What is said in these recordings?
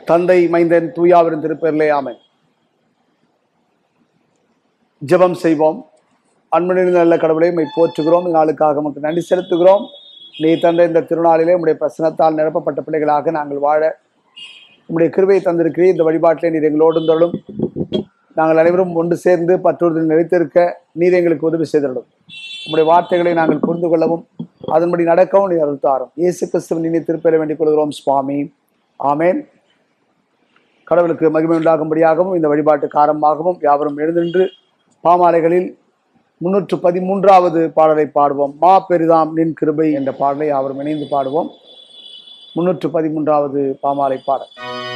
தந்தை மைந்தன் தூயாவின் திருப்பெயரிலே ஆமென் ஜெபம் செய்வோம் அன்பனின் நல்ல கடவுளை மை போற்றுகிறோம் இந்த நாளுக்காக உமக்கு நன்றி செலுத்துகிறோம் நீ தந்த இந்த திருநாளிலே உம்முடைய பிரசனத்தால் நிரப்பப்பட்ட பிள்ளைகளாக நாங்கள் வாழ உம்முடைய கிருபையை தந்திருக்கிறீர் இந்த வழிபாட்டிலே நீர் எங்களோடு இருந்தருளும் நாங்கள் அனைவரும் ஒன்று சேர்ந்து பற்றுவதில் நிலைத்திருக்க நீர் எங்களுக்கு உதவி செய்திருடும் உம்முடைய வார்த்தைகளை நாங்கள் புரிந்து கொள்ளவும் அதன்படி நடக்கவும் நீர் அருள்தாரும் இயேசு கிறிஸ்துவின் நீ திருப்பெற வேண்டிக் கொள்கிறோம் சுவாமி ஆமேன் கடவுளுக்கு மகிமை உண்டாகும்படியாகவும் இந்த வழிபாட்டு காரமாகவும் யாவரும் எழுந்தின்று பாமாலைகளில் முன்னூற்று பதிமூன்றாவது பாடலை பாடுவோம் மா பெரிதாம் நின் கிருபை என்ற பாடலை யாவரும் இணைந்து பாடுவோம் முன்னூற்று பதிமூன்றாவது பாமாலை பாடல்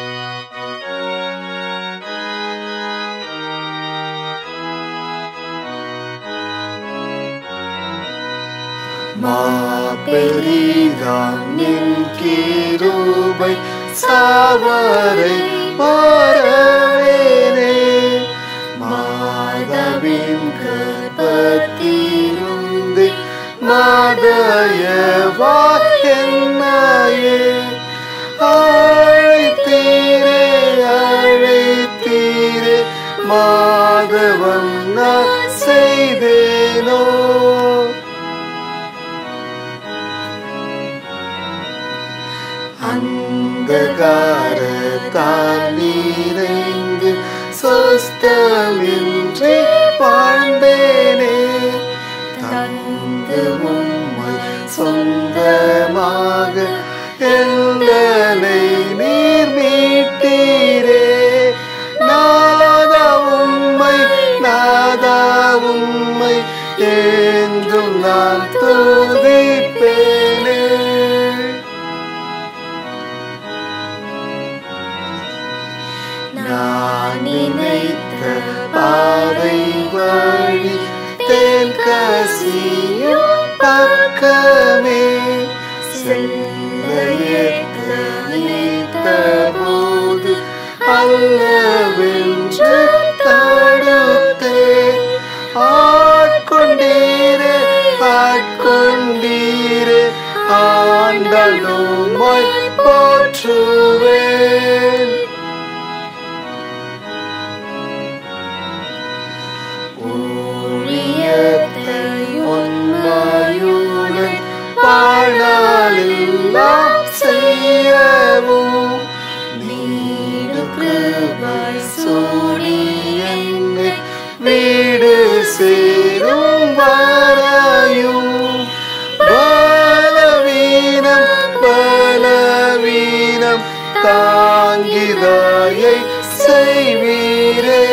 மாபெரிதாம் நின் கிருபை சாவரை பாரவேனே மாதவின் கற்பத்திருந்து மாதயவா என்னையே அழைத்தீரே அழைத்தீரே மாதவன் நான் செய்தேனோ அந்தகாரத்தால் நிறைந்து சொஸ்தமின்றி வாழ்ந்தேனே தந்து உம்மை சொந்தமாக எங்களை நீர் மீட்டீரே நாதா உம்மை நாதா உம்மை என்றும் நான் துதிப்பேனே நான் நினைத்த பாதை வழி தேன் கசியும் பக்கமே செல்ல நினைத்த போது அல்லவென்று தடுத்தே ஆட்கொண்டீரே ஆட்கொண்டீரே ஆண்டலுமாய் போற்றுவேன் ஊழியத்தை உண்மையுடன் வாழ்நாளெல்லாம் செய்யவும் நீடு கிருபை சூடி என்னை வீடு சேரும் வரையும் பலவீனம் பலவீனம் தாங்கிதாயை செய்வீரே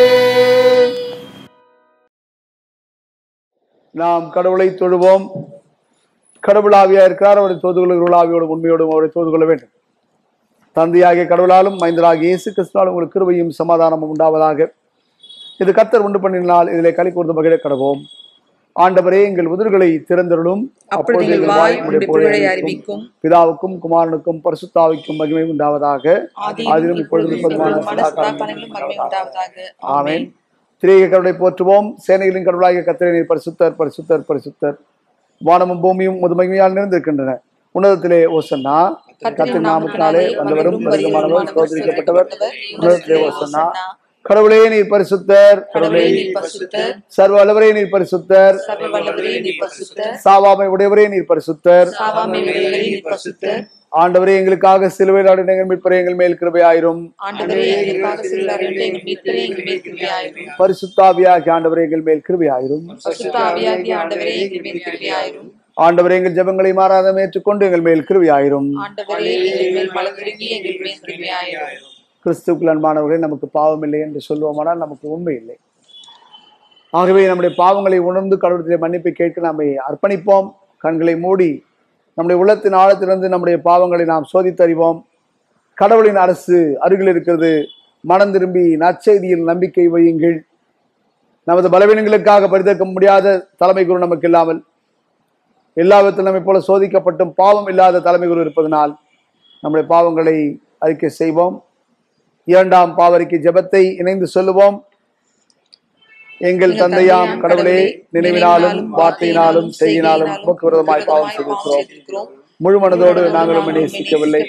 நாம் கடவுளை தொழுவோம் கடவுளாவியா இருக்கிறார் அவரை தோது கொள்ளுகிறவர்களாவியோடும் உண்மையோடும் அவரை தோது கொள்ள வேண்டும் தந்தையாகிய கடவுளாலும் மைந்தராகிய இயேசு கிறிஸ்துவாலும் உங்களுக்கு கிருபையும் சமாதானமும் உண்டாவதாக இது கர்த்தர் உண்டு பண்ணினால் இதிலே களி கூர்ந்து மகிழ கடவோம் ஆண்டவரே எங்கள் உதிர்களை திறந்தருளும் அப்பொழுது எங்கள் வாய் உம்முடைய புகழை அறிவிக்கும் பிதாவுக்கும் குமாரனுக்கும் பரிசுத்தாவிக்கும் மகிமை உண்டாவதாக ஆதியிலும் இப்பொழுதும் எப்பொழுதுமான சதா காலங்களிலும் மகிமை உண்டாவதாக ஆமென் திரேக கடவுளை போற்றுவோம் சேனைகளின் கடவுளாகிய கத்திரை நீர் பரிசுத்தர் பரிசுத்தர் பரிசுத்தர் வானமும் பூமியும் முது மகிமையால் நிறைந்திருக்கின்றன உன்னதத்திலே ஓசன்னா கத்தின் நாமத்தினாலே வந்தவரும் வருகமானவர் சோதரிக்கப்பட்டவர் உன்னதத்திலே ஓசன்னா கடவுளே நீர் பரிசுத்தர் கடவுளே கடவுளே நீர் பரிசுத்தர் சர்வ வல்லவரே நீர் பரிசுத்தர் சர்வ வல்லவரே நீர் பரிசுத்தர் சாவாமை உடையவரே நீர் பரிசுத்தர் சாவாமை உடையவரே நீர் பரிசுத்தர் ஆண்டவரே எங்களுக்காக சிலுவையில் அடைந்த எங்கள் மீட்பரே எங்கள் மேல் கிருபையாயிரும் ஆண்டவரே எங்களுக்காக சிலுவையில் அறைந்த எங்கள் மீட்பரே எங்கள் மேல் கிருபையாயிரும் பரிசுத்தாவியாகிய ஆண்டவரே எங்கள் மேல் கிருபையாயிரும் பரிசுத்த ஆவியாகிய ஆண்டவரே எங்கள் மேல் கிருபையாயிரும் ஆண்டவரே எங்கள் ஜெபங்களை மாறாத ஏற்றுக்கொண்டு எங்கள் மேல் கிருபையாயிரும் ஆண்டவரே எங்கள் மேல் மலர்ந்திறங்கி எங்கள் மேல் கிருபையாயிரும் கிறிஸ்துக்குள் அன்பானவர்களே நமக்கு பாவம் இல்லை என்று சொல்லுவோமானால் நமக்கு உண்மை இல்லை ஆகவே நம்முடைய பாவங்களை உணர்ந்து கடவுளத்திலே மன்னிப்பை கேட்க நம்மை அர்ப்பணிப்போம் கண்களை மூடி நம்முடைய உள்ளத்தின் ஆழத்திலிருந்து நம்முடைய பாவங்களை நாம் சோதித்தறிவோம் கடவுளின் அரசு அருகில் இருக்கிறது மனம் திரும்பி நற்செய்தியில் நம்பிக்கை வையுங்கள் நமது பலவீனங்களுக்காக பரிதக்க முடியாத தலைமை குரு நமக்கு இல்லாமல் எல்லா விதத்திலும் நம்மை போல சோதிக்கப்பட்டும் பாவம் இல்லாத தலைமை குரு இருப்பதனால் நம்முடைய பாவங்களை அறிக்கை செய்வோம் இரண்டாம் பாவரிக்கை ஜெபத்தை இணைந்து சொல்லுவோம் எங்கள் தந்தையாம் கடவுளே நினைவினாலும் வார்த்தையினாலும் செய்யினாலும் உமக்கு விரோதமாய் பாவம் செய்திருக்கிறோம் முழு மனதோடு நாங்களும் நேசிக்கவில்லை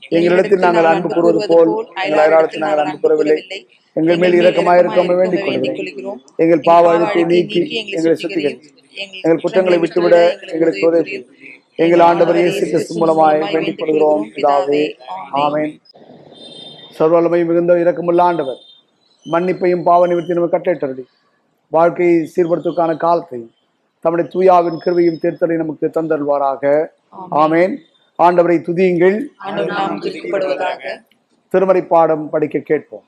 எங்களிடத்தில் நாங்கள் அன்பு கூறுவது போல் எங்கள் அயலாளத்தில் நாங்கள் அன்பு கூறவில்லை எங்கள் மேல் இரக்கமாயிருக்க வேண்டிக் கொள்கிறோம் எங்கள் பாவ அழுத்தை நீக்கி எங்களை சுத்திகரி எங்கள் குற்றங்களை விட்டுவிட எங்களுக்கு உதவி எங்கள் ஆண்டவர் இயேசு கிறிஸ்து மூலமாய் வேண்டிக் கொள்கிறோம் பிதாவே ஆமென் சர்வலமை மிகுந்த இரக்கமுள்ள ஆண்டவர் மன்னிப்பையும் பாவ நிமித்தினும் கட்டளை வாழ்க்கையை சீர்படுத்துவதற்கான காலத்தையும் தம்முடைய தூயாவின் கிருவையும் தேர்த்தலை நமக்கு தந்தருவாராக ஆமென் ஆண்டவரை துதியுங்கள் ஆண்டவர் நாம் துதிக்கப்படுவதாக திருமறை பாடம் படிக்க கேட்போம்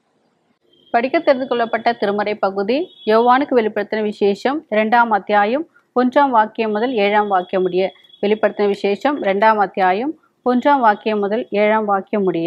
படிக்க தெரிந்து கொள்ளப்பட்ட திருமறை பகுதி யோவானுக்கு வெளிப்படுத்தின விசேஷம் இரண்டாம் அத்தியாயம் ஒன்றாம் வாக்கியம் முதல் ஏழாம் வாக்கியம் முடிய வெளிப்படுத்தின விசேஷம் இரண்டாம் அத்தியாயம் ஒன்றாம் வாக்கியம் முதல் ஏழாம் வாக்கியம் முடிய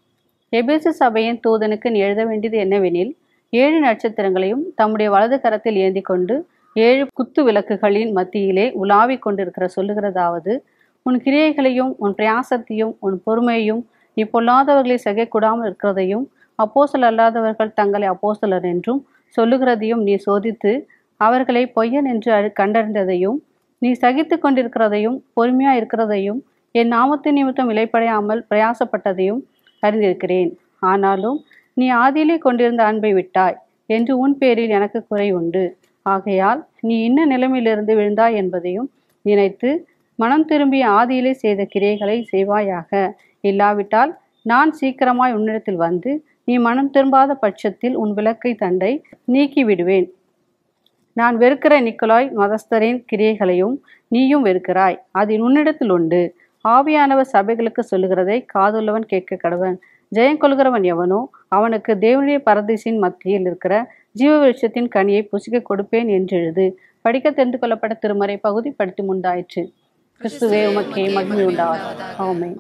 எபேசு சபையின் தூதனுக்கு நீ எழுத வேண்டியது என்னவெனில் ஏழு நட்சத்திரங்களையும் தம்முடைய வலது கரத்தில் ஏந்தி கொண்டு ஏழு குத்து விளக்குகளின் மத்தியிலே உலாவிக் கொண்டிருக்கிற சொல்லுகிறதாவது உன் கிரியைகளையும் உன் பிரயாசத்தையும் உன் பொறுமையையும் நீ பொல்லாதவர்களை சகைக்கூடாமல் இருக்கிறதையும் அப்போஸ்தலர் அல்லாதவர்கள் தங்களை அப்போஸ்தலர் என்றும் சொல்லுகிறதையும் நீ சோதித்து அவர்களை பொய்யன் என்று அறி- கண்டறிந்ததையும் நீ சகித்து கொண்டிருக்கிறதையும் பொறுமையா இருக்கிறதையும் என் நாமத்தின் நிமித்தம் இலைப்படையாமல் பிரயாசப்பட்டதையும் அறிந்திருக்கிறேன் ஆனாலும் நீ ஆதியிலே கொண்டிருந்த அன்பை விட்டாய் என்று உன் பேரில் எனக்கு குறை உண்டு ஆகையால் நீ இன்ன நிலைமையிலிருந்து விழுந்தாய் என்பதையும் நினைத்து மனம் திரும்பி ஆதியிலே செய்த கிரியைகளை செய்வாயாக இல்லாவிட்டால் நான் சீக்கிரமாய் உன்னிடத்தில் வந்து நீ மனம் திரும்பாத பட்சத்தில் உன் விளக்கை தண்டை நீக்கி விடுவேன் நான் வெறுக்கிற நிக்கலாய் மதஸ்தரின் கிரியைகளையும் நீயும் வெறுக்கிறாய் அது உன்னிடத்தில் உண்டு ஆவியானவர் சபைகளுக்கு சொல்லுகிறதை காதுள்ளவன் கேட்க கடவன் ஜெயம் கொள்கிறவன் எவனோ அவனுக்கு தேவனுடைய பரதேசின் மத்தியில் இருக்கிற ஜீவ விருட்சத்தின் கனியை புசிக்க கொடுப்பேன் என்று எழுது படிக்க தெரிந்து கொள்ளப்பட்ட திருமறை பகுதி படித்து முண்டாயிற்று கிறிஸ்துவே உமக்கே மகிமை உண்டாவதாக ஆமென்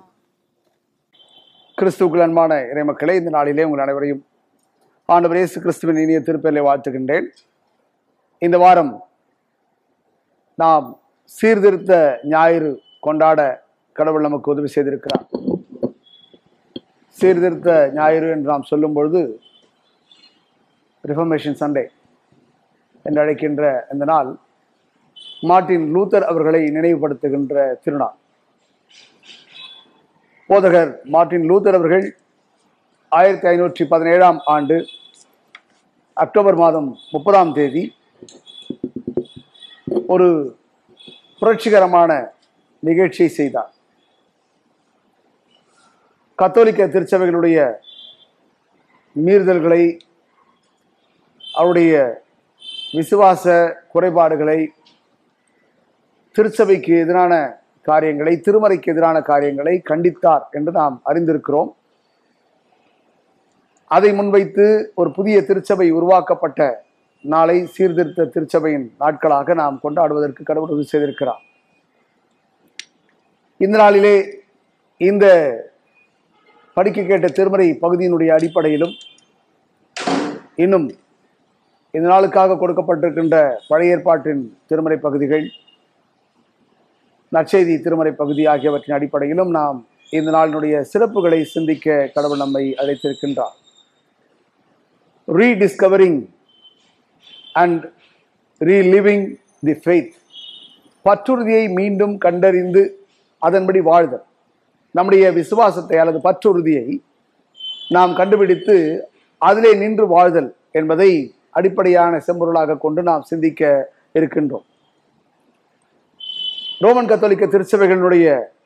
கிறிஸ்துவுக்குள் அன்பான இறைமக்களே இந்த நாளிலே உங்கள் அனைவரையும் ஆண்டவர் இயேசு கிறிஸ்துவின் இனிய திருப்பெயரை வாழ்த்துகின்றேன் இந்த வாரம் நாம் சீர்திருத்த ஞாயிறு கொண்டாட கடவுள் நமக்கு உதவி செய்திருக்கிறார் சீர்திருத்த ஞாயிறு என்று நாம் சொல்லும் பொழுது ரிஃபர்மேஷன் சண்டே என்று அழைக்கின்ற இந்த நாள் மார்ட்டின் லூத்தர் அவர்களை நினைவுபடுத்துகின்ற திருநாள் போதகர் மார்ட்டின் லூத்தர் அவர்கள் ஆயிரத்தி ஐநூற்றி பதினேழாம் ஆண்டு அக்டோபர் மாதம் முப்பதாம் தேதி ஒரு புரட்சிகரமான நிகழ்ச்சியை செய்தார் கத்தோலிக்க திருச்சபைகளுடைய மீறுதல்களை அவருடைய விசுவாச குறைபாடுகளை திருச்சபைக்கு எதிரான காரியங்களை திருமறைக்கு எதிரான காரியங்களை கண்டித்தார் என்று நாம் அறிந்திருக்கிறோம் அதை முன்வைத்து ஒரு புதிய திருச்சபை உருவாக்கப்பட்ட நாளை சீர்திருத்த திருச்சபையின் நாட்களாக நாம் கொண்டாடுவதற்கு கடவுள் உதவி செய்திருக்கிறார் இந்த நாளிலே இந்த படிக்க கேட்ட திருமறை பகுதியினுடைய அடிப்படையிலும் இன்னும் இந்த நாளுக்காக கொடுக்கப்பட்டிருக்கின்ற பழைய ஏற்பாட்டின் திருமறை பகுதிகள் நற்செய்தி திருமறை பகுதி ஆகியவற்றின் அடிப்படையிலும் நாம் இந்த நாளினுடைய சிறப்புகளை சிந்திக்க கடவுள் நம்மை அழைத்திருக்கின்றார் rediscovering and reliving the faith பற்றுறுதியை மீண்டும் கண்டறிந்து அதன்படி வாழ்தல் நம்முடைய விசுவாசத்தை அல்லது பற்றுறுதியை நாம் கண்டுபிடித்து அதிலே நின்று வாழ்தல் என்பதை அடிப்படையான செம்பொருளாக கொண்டு நாம் சிந்திக்க இருக்கின்றோம் ரோமன் கத்தோலிக்க திருச்சபைகளினுடைய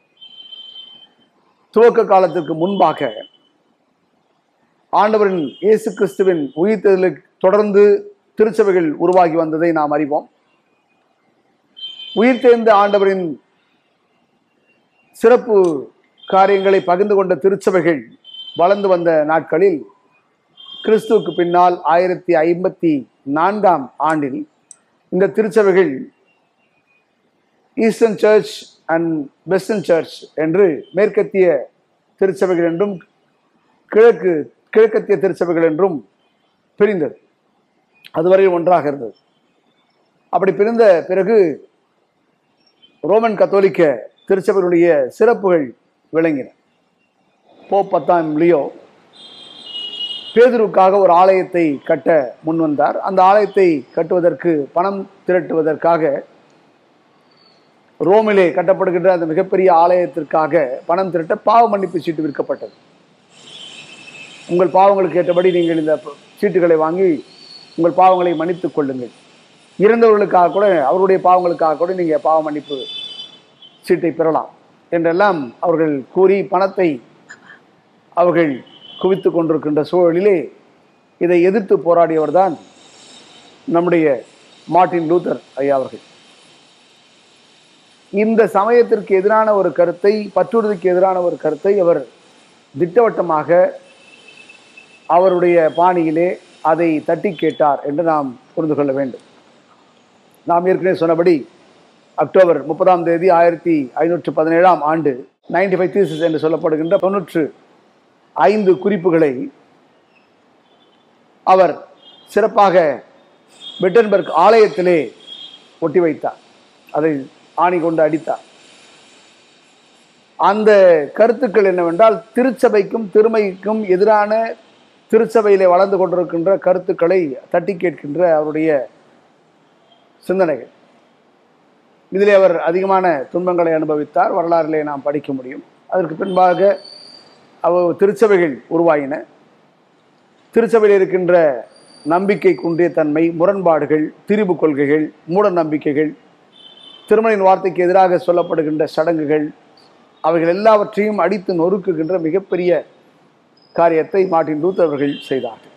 துவக்க காலத்திற்கு முன்பாக ஆண்டவரின் இயேசு கிறிஸ்துவின் உயிர்த்தெழுதலை தொடர்ந்து திருச்சபைகள் உருவாகி வந்ததை நாம் அறிவோம் உயிர்த்தெழுந்த ஆண்டவரின் சிறப்பு காரியங்களை பகிர்ந்து கொண்ட திருச்சபைகள் வளர்ந்து வந்த நாட்களில் கிறிஸ்துவுக்கு பின்னால் ஆயிரத்தி ஐம்பத்தி நான்காம் ஆண்டில் இந்த திருச்சபைகள் eastern church and western church என்று மேற்கத்திய திருச்சபைகள் என்றும் கிழக்கு கிழக்கத்திய திருச்சபைகள் என்றும் பிரிந்தது அதுவரை ஒன்றாக இருந்தது அப்படி பிரிந்த பிறகு ரோமன் கத்தோலிக்க திருச்சபையினுடைய சிறப்புகள் விளங்கின போ பத்தாம் லியோ பேதுருவுக்காக ஒரு ஆலயத்தை கட்ட முன்வந்தார் அந்த ஆலயத்தை கட்டுவதற்கு பணம் திரட்டுவதற்காக ரோமிலே கட்டப்படுகின்ற அந்த மிகப்பெரிய ஆலயத்திற்காக பணம் திரட்ட பாவ மன்னிப்பு சீட்டு விற்கப்பட்டது உங்கள் பாவங்களுக்கு ஏற்றபடி நீங்கள் இந்த ப- சீட்டுகளை வாங்கி உங்கள் பாவங்களை மன்னித்துக் கொள்ளுங்கள் இறந்தவர்களுக்காக கூட அவருடைய பாவங்களுக்காக கூட நீங்கள் பாவ மன்னிப்பு சீட்டை பெறலாம் என்றெல்லாம் அவர்கள் கூறி பணத்தை அவர்கள் குவித்து கொண்டிருக்கின்ற சூழலிலே இதை எதிர்த்து போராடியவர் தான் நம்முடைய மார்ட்டின் லூத்தர் ஐயா அவர்கள் இந்த சமயத்திற்கு எதிரான ஒரு கருத்தை பற்றுறுதிக்கு எதிரான ஒரு கருத்தை அவர் திட்டவட்டமாக அவருடைய பாணியிலே அதை தட்டி கேட்டார் என்று நாம் புரிந்து கொள்ள வேண்டும் நாம் ஏற்கனவே சொன்னபடி அக்டோபர் முப்பதாம் தேதி ஆயிரத்தி ஐநூற்று பதினேழாம் ஆண்டு நைன்டி ஃபைவ் தீசிஸ் என்று சொல்லப்படுகின்ற தொன்னூற்று ஐந்து குறிப்புகளை அவர் சிறப்பாக விட்டன்பர்க் ஆலயத்திலே ஒட்டி வைத்தார் அதை ஆணி கொண்டு அடித்தார் அந்த கருத்துக்கள் என்னவென்றால் திருச்சபைக்கும் திருமைக்கும் எதிரான திருச்சபையிலே வளர்ந்து கொண்டிருக்கின்ற கருத்துக்களை தட்டி கேட்கின்ற அவருடைய சிந்தனைகள் இதிலே அவர் அதிகமான துன்பங்களை அனுபவித்தார் வரலாறிலே நாம் படிக்க முடியும் அதற்கு பின்பாக அவர் திருச்சபைகள் உருவாயின திருச்சபையில் இருக்கின்ற நம்பிக்கை குன்றிய தன்மை முரண்பாடுகள் திரிபு கொள்கைகள் மூட நம்பிக்கைகள் திருமணின் வார்த்தைக்கு எதிராக சொல்லப்படுகின்ற சடங்குகள் அவைகள் எல்லாவற்றையும் அடித்து நொறுக்குகின்ற மிகப்பெரிய காரியத்தை மார்ட்டின் லூத்தர் அவர்கள் செய்தார்கள்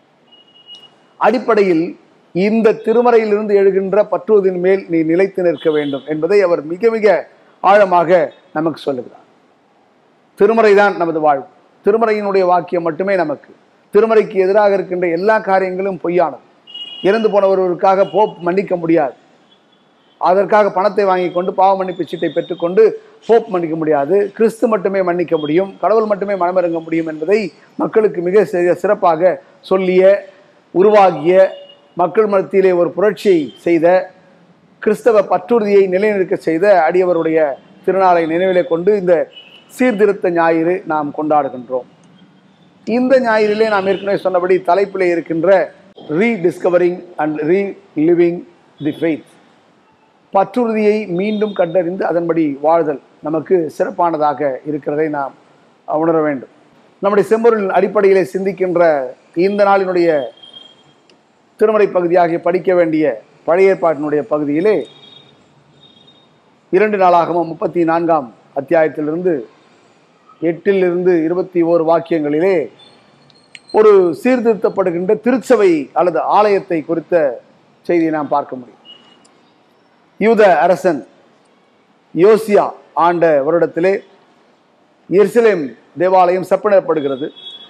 அடிப்படையில் இந்த திருமறையிலிருந்து எழுகின்ற பற்றுவதின் மேல் நீ நிலைத்து நிற்க வேண்டும் என்பதை அவர் மிக மிக ஆழமாக நமக்கு சொல்லுகிறார் திருமறை தான் நமது வாழ்வு திருமறையினுடைய வாக்கியம் மட்டுமே நமக்கு திருமறைக்கு எதிராக இருக்கின்ற எல்லா காரியங்களும் பொய்யானது இறந்து போனவர்களுக்காக போப் மன்னிக்க முடியாது அதற்காக பணத்தை வாங்கி கொண்டு பாவ மன்னிப்பு சீட்டை பெற்றுக்கொண்டு போப் மன்னிக்க முடியாது கிறிஸ்து மட்டுமே மன்னிக்க முடியும் கடவுள் மட்டுமே மனமிறங்க முடியும் என்பதை மக்களுக்கு மிக சி- சிறப்பாக சொல்லிய உருவாகிய மக்கள் மத்தியிலே ஒரு புரட்சியை செய்த கிறிஸ்தவ பற்றுறுதியை நிலைநிற்க செய்த அடியவருடைய திருநாளை நினைவிலே கொண்டு இந்த சீர்திருத்த ஞாயிறு நாம் கொண்டாடுகின்றோம் இந்த ஞாயிறிலே நாம் ஏற்கனவே சொன்னபடி தலைப்பிலே இருக்கின்ற rediscovering and reliving the faith பற்றுறுதியை மீண்டும் கண்டறிந்து அதன்படி வாழ்தல் நமக்கு சிறப்பானதாக இருக்கிறதை நாம் உணர வேண்டும் நம்முடைய செம்பொருளின் அடிப்படையிலே சிந்திக்கின்ற இந்த நாளினுடைய திருமறை பகுதியாகிய படிக்க வேண்டிய பழைய ஏற்பாட்டினுடைய பகுதியிலே இரண்டு நாளாகவும் முப்பத்தி நான்காம் அத்தியாயத்திலிருந்து எட்டிலிருந்து இருபத்தி ஓரு வாக்கியங்களிலே ஒரு சீர்திருத்தப்படுகின்ற திருச்சபை அல்லது ஆலயத்தை குறித்த செய்தியை நாம் பார்க்க முடியும் யூத அரசன் யோசியா ஆண்ட வருடத்திலே எருசலேம் தேவாலயம் செப்பனிடப்படுகிறது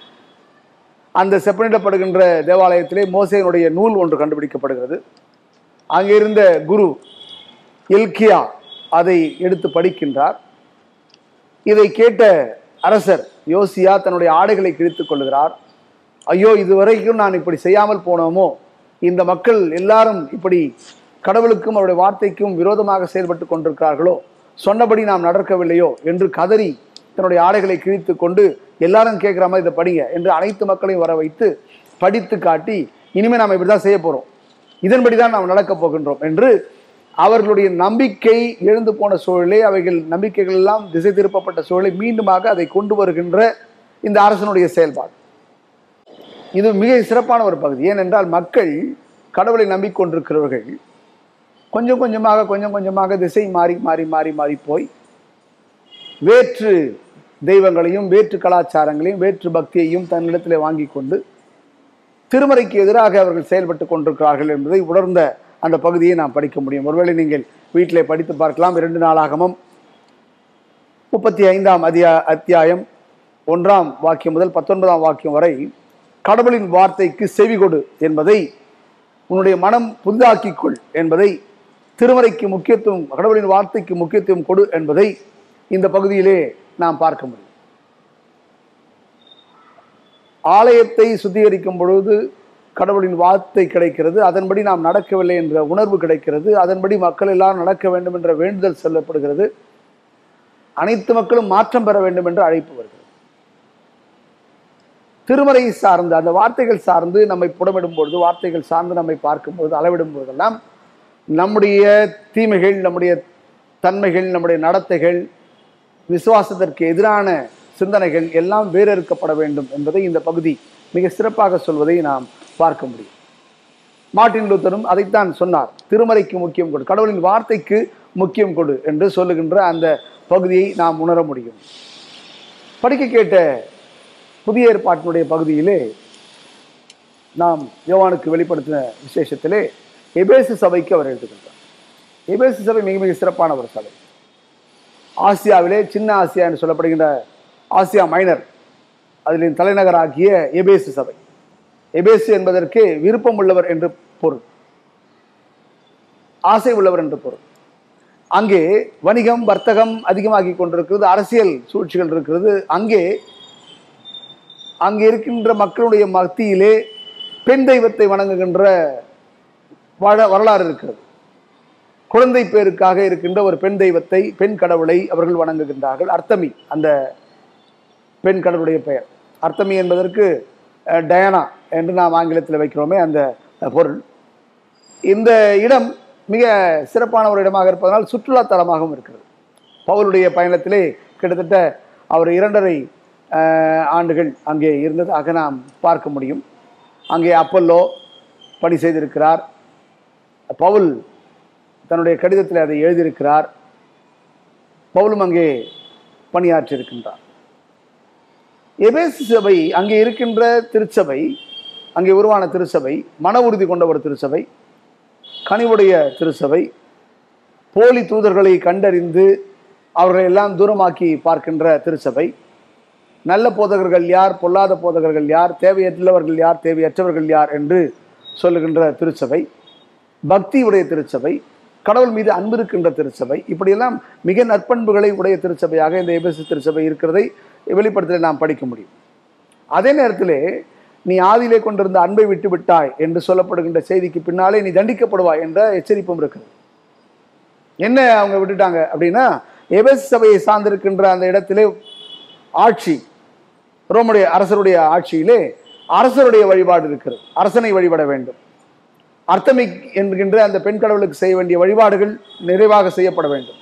அந்த செப்பனிடப்படுகின்ற தேவாலயத்திலே மோசேனுடைய நூல் ஒன்று கண்டுபிடிக்கப்படுகிறது அங்கே இருந்த குரு இல்கியா அதை எடுத்து படிக்கின்றார் இதை கேட்ட அரசர் யோசியா தன்னுடைய ஆடைகளை கிழித்துக் கொள்கிறார் ஐயோ இதுவரைக்கும் நான் இப்படி செய்யாமல் போனோமோ இந்த மக்கள் எல்லாரும் இப்படி கடவுளுக்கும் அவருடைய வார்த்தைக்கும் விரோதமாக செயல்பட்டு கொண்டிருக்கிறார்களோ சொன்னபடி நாம் நடக்கவில்லையோ என்று கதறி தன்னுடைய ஆடைகளை கிழித்து கொண்டு எல்லாரும் கேட்குற மாதிரி இதை படிங்க என்று அனைத்து மக்களையும் வர வைத்து படித்து காட்டி இனிமே நாம் இப்படி தான் செய்ய போறோம் இதன்படி தான் நாம் நடக்கப் போகின்றோம் என்று அவர்களுடைய நம்பிக்கை எழுந்து போன சூழலே அவைகள் நம்பிக்கைகள் எல்லாம் திசை திருப்பப்பட்ட சூழலை மீண்டுமாக அதை கொண்டு வருகின்ற இந்த அரசனுடைய செயல்பாடு இது மிக சிறப்பான ஒரு பகுதி ஏனென்றால் மக்கள் கடவுளை நம்பிக்கொண்டிருக்கிறவர்கள் கொஞ்சம் கொஞ்சமாக கொஞ்சம் கொஞ்சமாக திசை மாறி மாறி மாறி மாறி போய் வேற்று தெய்வங்களையும் வேற்று கலாச்சாரங்களையும் வேற்று பக்தியையும் தன்னிடத்திலே வாங்கி கொண்டு திருமறைக்கு எதிராக அவர்கள் செயல்பட்டு கொண்டிருக்கிறார்கள் என்பதை உணர்ந்த அந்த பகுதியை நாம் படிக்க முடியும் ஒருவேளை நீங்கள் வீட்டிலே படித்து பார்க்கலாம் இரண்டு நாளாகமும் முப்பத்தி ஐந்தாம் அதியா அத்தியாயம் ஒன்றாம் வாக்கியம் முதல் பத்தொன்பதாம் வாக்கியம் வரை கடவுளின் வார்த்தைக்கு செவி கொடு என்பதை உன்னுடைய மனம் புதிதாக்கிக் கொள் என்பதை திருமறைக்கு முக்கியத்துவம் கடவுளின் வார்த்தைக்கு முக்கியத்துவம் கொடு என்பதை இந்த பகுதியிலே நாம் பார்க்க முடியும் ஆலயத்தை சுத்திகரிக்கும் பொழுது கடவுளின் வார்த்தை கிடைக்கிறது அதன்படி நாம் நடக்கவில்லை என்ற உணர்வு கிடைக்கிறது அதன்படி மக்கள் எல்லாரும் நடக்க வேண்டும் என்ற வேண்டுதல் சொல்லப்படுகிறது அனைத்து மக்களும் மாற்றம் பெற வேண்டும் என்று அழைப்பு வருகிறது திருமறை சார்ந்து அந்த வார்த்தைகள் சார்ந்து நம்மை புடமிடும் பொழுது வார்த்தைகள் சார்ந்து நம்மை பார்க்கும் பொழுது அளவிடும் போதெல்லாம் நம்முடைய தீமைகள் நம்முடைய தன்மைகள் நம்முடைய நடத்தைகள் விசுவாசத்திற்கு எதிரான சிந்தனைகள் எல்லாம் வேறறுக்கப்பட வேண்டும் என்பதை இந்த பகுதி மிக சிறப்பாக சொல்வதை நாம் பார்க்க முடியும் மார்ட்டின் லூத்தரும் அதைத்தான் சொன்னார் திருமறைக்கு முக்கியம் கொடு கடவுளின் வார்த்தைக்கு முக்கியம் கொடு என்று சொல்லுகின்ற அந்த பகுதியை நாம் உணர முடியும் படிக்க கேட்ட புதிய ஏற்பாட்டினுடைய பகுதியிலே நாம் யோவானுக்கு வெளிப்படுத்தின விசேஷத்திலே எபேசு சபைக்கு அவர் எழுதுகின்றார் எபேசு சபை மிக மிக சிறப்பான ஒரு சபை ஆசியாவிலே சின்ன ஆசியா என்று சொல்லப்படுகின்ற ஆசியா மைனர் அதிலின் தலைநகராகிய எபேசு சபை எபேசு என்பதற்கு விருப்பம் உள்ளவர் என்று பொருள் ஆசை உள்ளவர் என்று பொருள் அங்கே வணிகம் வர்த்தகம் அதிகமாகி கொண்டிருக்கிறது அரசியல் சூழ்ச்சிகள் இருக்கிறது அங்கே அங்கே இருக்கின்ற மக்களுடைய மத்தியிலே பெண் தெய்வத்தை வணங்குகின்ற வர வரலாறு இருக்கிறது குழந்தை பேருக்காக இருக்கின்ற ஒரு பெண் தெய்வத்தை பெண் கடவுளை அவர்கள் வணங்குகின்றார்கள் அர்த்தமி அந்த பெண் கடவுளுடைய பெயர் அர்த்தமி என்பதற்கு அஹ், டயானா என்று நாம் ஆங்கிலத்தில் வைக்கிறோமே அந்த அஹ், பொருள் இந்த இடம் மிக சிறப்பான ஒரு இடமாக இருப்பதனால் சுற்றுலா தலமாகவும் இருக்கிறது பவுலுடைய பயணத்திலே கிட்டத்தட்ட அவர் இரண்டரை அஹ், ஆண்டுகள் அங்கே இருந்ததாக நாம் பார்க்க முடியும் அங்கே அப்பல்லோ பணி செய்திருக்கிறார் பவுல் தன்னுடைய கடிதத்தில் அதை எழுதியிருக்கிறார் பவுலும் அங்கே பணியாற்றியிருக்கின்றார் எபேசு சபை அங்கே இருக்கின்ற திருச்சபை அங்கே உருவான திருச்சபை மன உறுதி கொண்ட ஒரு திருச்சபை கனிவுடைய திருச்சபை போலி தூதர்களை கண்டறிந்து அவர்களை எல்லாம் தூரமாக்கி பார்க்கின்ற திருச்சபை நல்ல போதகர்கள் யார் பொல்லாத போதகர்கள் யார் தேவையற்றவர்கள் யார் தேவையற்றவர்கள் யார் என்று சொல்லுகின்ற திருச்சபை பக்தி உடைய திருச்சபை கடவுள் மீது அன்பு இருக்கின்ற திருச்சபை இப்படியெல்லாம் மிக நற்பண்புகளை உடைய திருச்சபையாக இந்த எபேசு திருச்சபை இருக்கிறதை வெளிப்படத்தில் நாம் படிக்க முடியும் அதே நேரத்திலே நீ ஆதியிலே கொண்டிருந்த அன்பை விட்டு விட்டாய் என்று சொல்லப்படுகின்ற செய்திக்கு பின்னாலே நீ தண்டிக்கப்படுவாய் என்ற எச்சரிப்பும் இருக்குது என்ன அவங்க விட்டுட்டாங்க அப்படின்னா எபேசு சபையை சார்ந்திருக்கின்ற அந்த இடத்திலே ஆட்சி ரோமுடைய அரசருடைய ஆட்சியிலே அரசருடைய வழிபாடு இருக்கிறது அரசனை வழிபட வேண்டும் அர்த்தமிக் என்கின்ற அந்த பெண் கடவுளுக்கு செய்ய வேண்டிய வழிபாடுகள் நிறைவாக செய்யப்பட வேண்டும்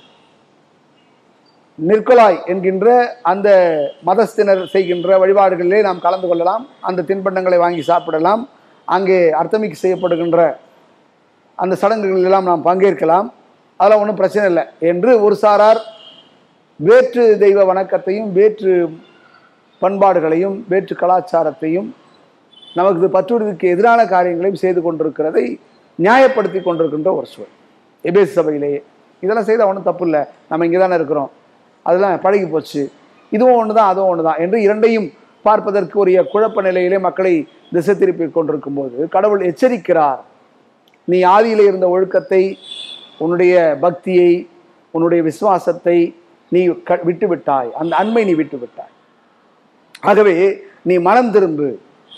நிற்கலாய் என்கின்ற அந்த மதஸ்தினர் செய்கின்ற வழிபாடுகளிலே நாம் கலந்து கொள்ளலாம் அந்த தின்பண்டங்களை வாங்கி சாப்பிடலாம் அங்கே அர்த்தமிக்கு செய்யப்படுகின்ற அந்த சடங்குகளில் எல்லாம் நாம் பங்கேற்கலாம் அதெல்லாம் ஒன்றும் பிரச்சனை இல்லை என்று ஒரு சாரார் வேற்று தெய்வ வணக்கத்தையும் வேற்று பண்பாடுகளையும் வேற்று கலாச்சாரத்தையும் நமக்கு பற்றுறுதிக்கு எதிரான காரியங்களையும் செய்து கொண்டிருக்கிறதை நியாயப்படுத்தி கொண்டிருக்கின்ற ஒரு சூழல் எபேஸ் சபையிலேயே இதெல்லாம் செய்தால் ஒன்றும் தப்பு இல்லை நம்ம இங்கே தானே இருக்கிறோம் அதெல்லாம் பழகி போச்சு இதுவும் ஒன்று தான் அதுவும் ஒன்று தான் என்று இரண்டையும் பார்ப்பதற்கு உரிய குழப்ப நிலையிலே மக்களை திசை திருப்பி கொண்டிருக்கும் போது கடவுள் எச்சரிக்கிறார் நீ ஆதியிலே இருந்த ஒழுக்கத்தை உன்னுடைய பக்தியை உன்னுடைய விசுவாசத்தை நீ க விட்டு விட்டாய் அந்த அன்பை நீ விட்டு விட்டாய் ஆகவே நீ மனம் திரும்பு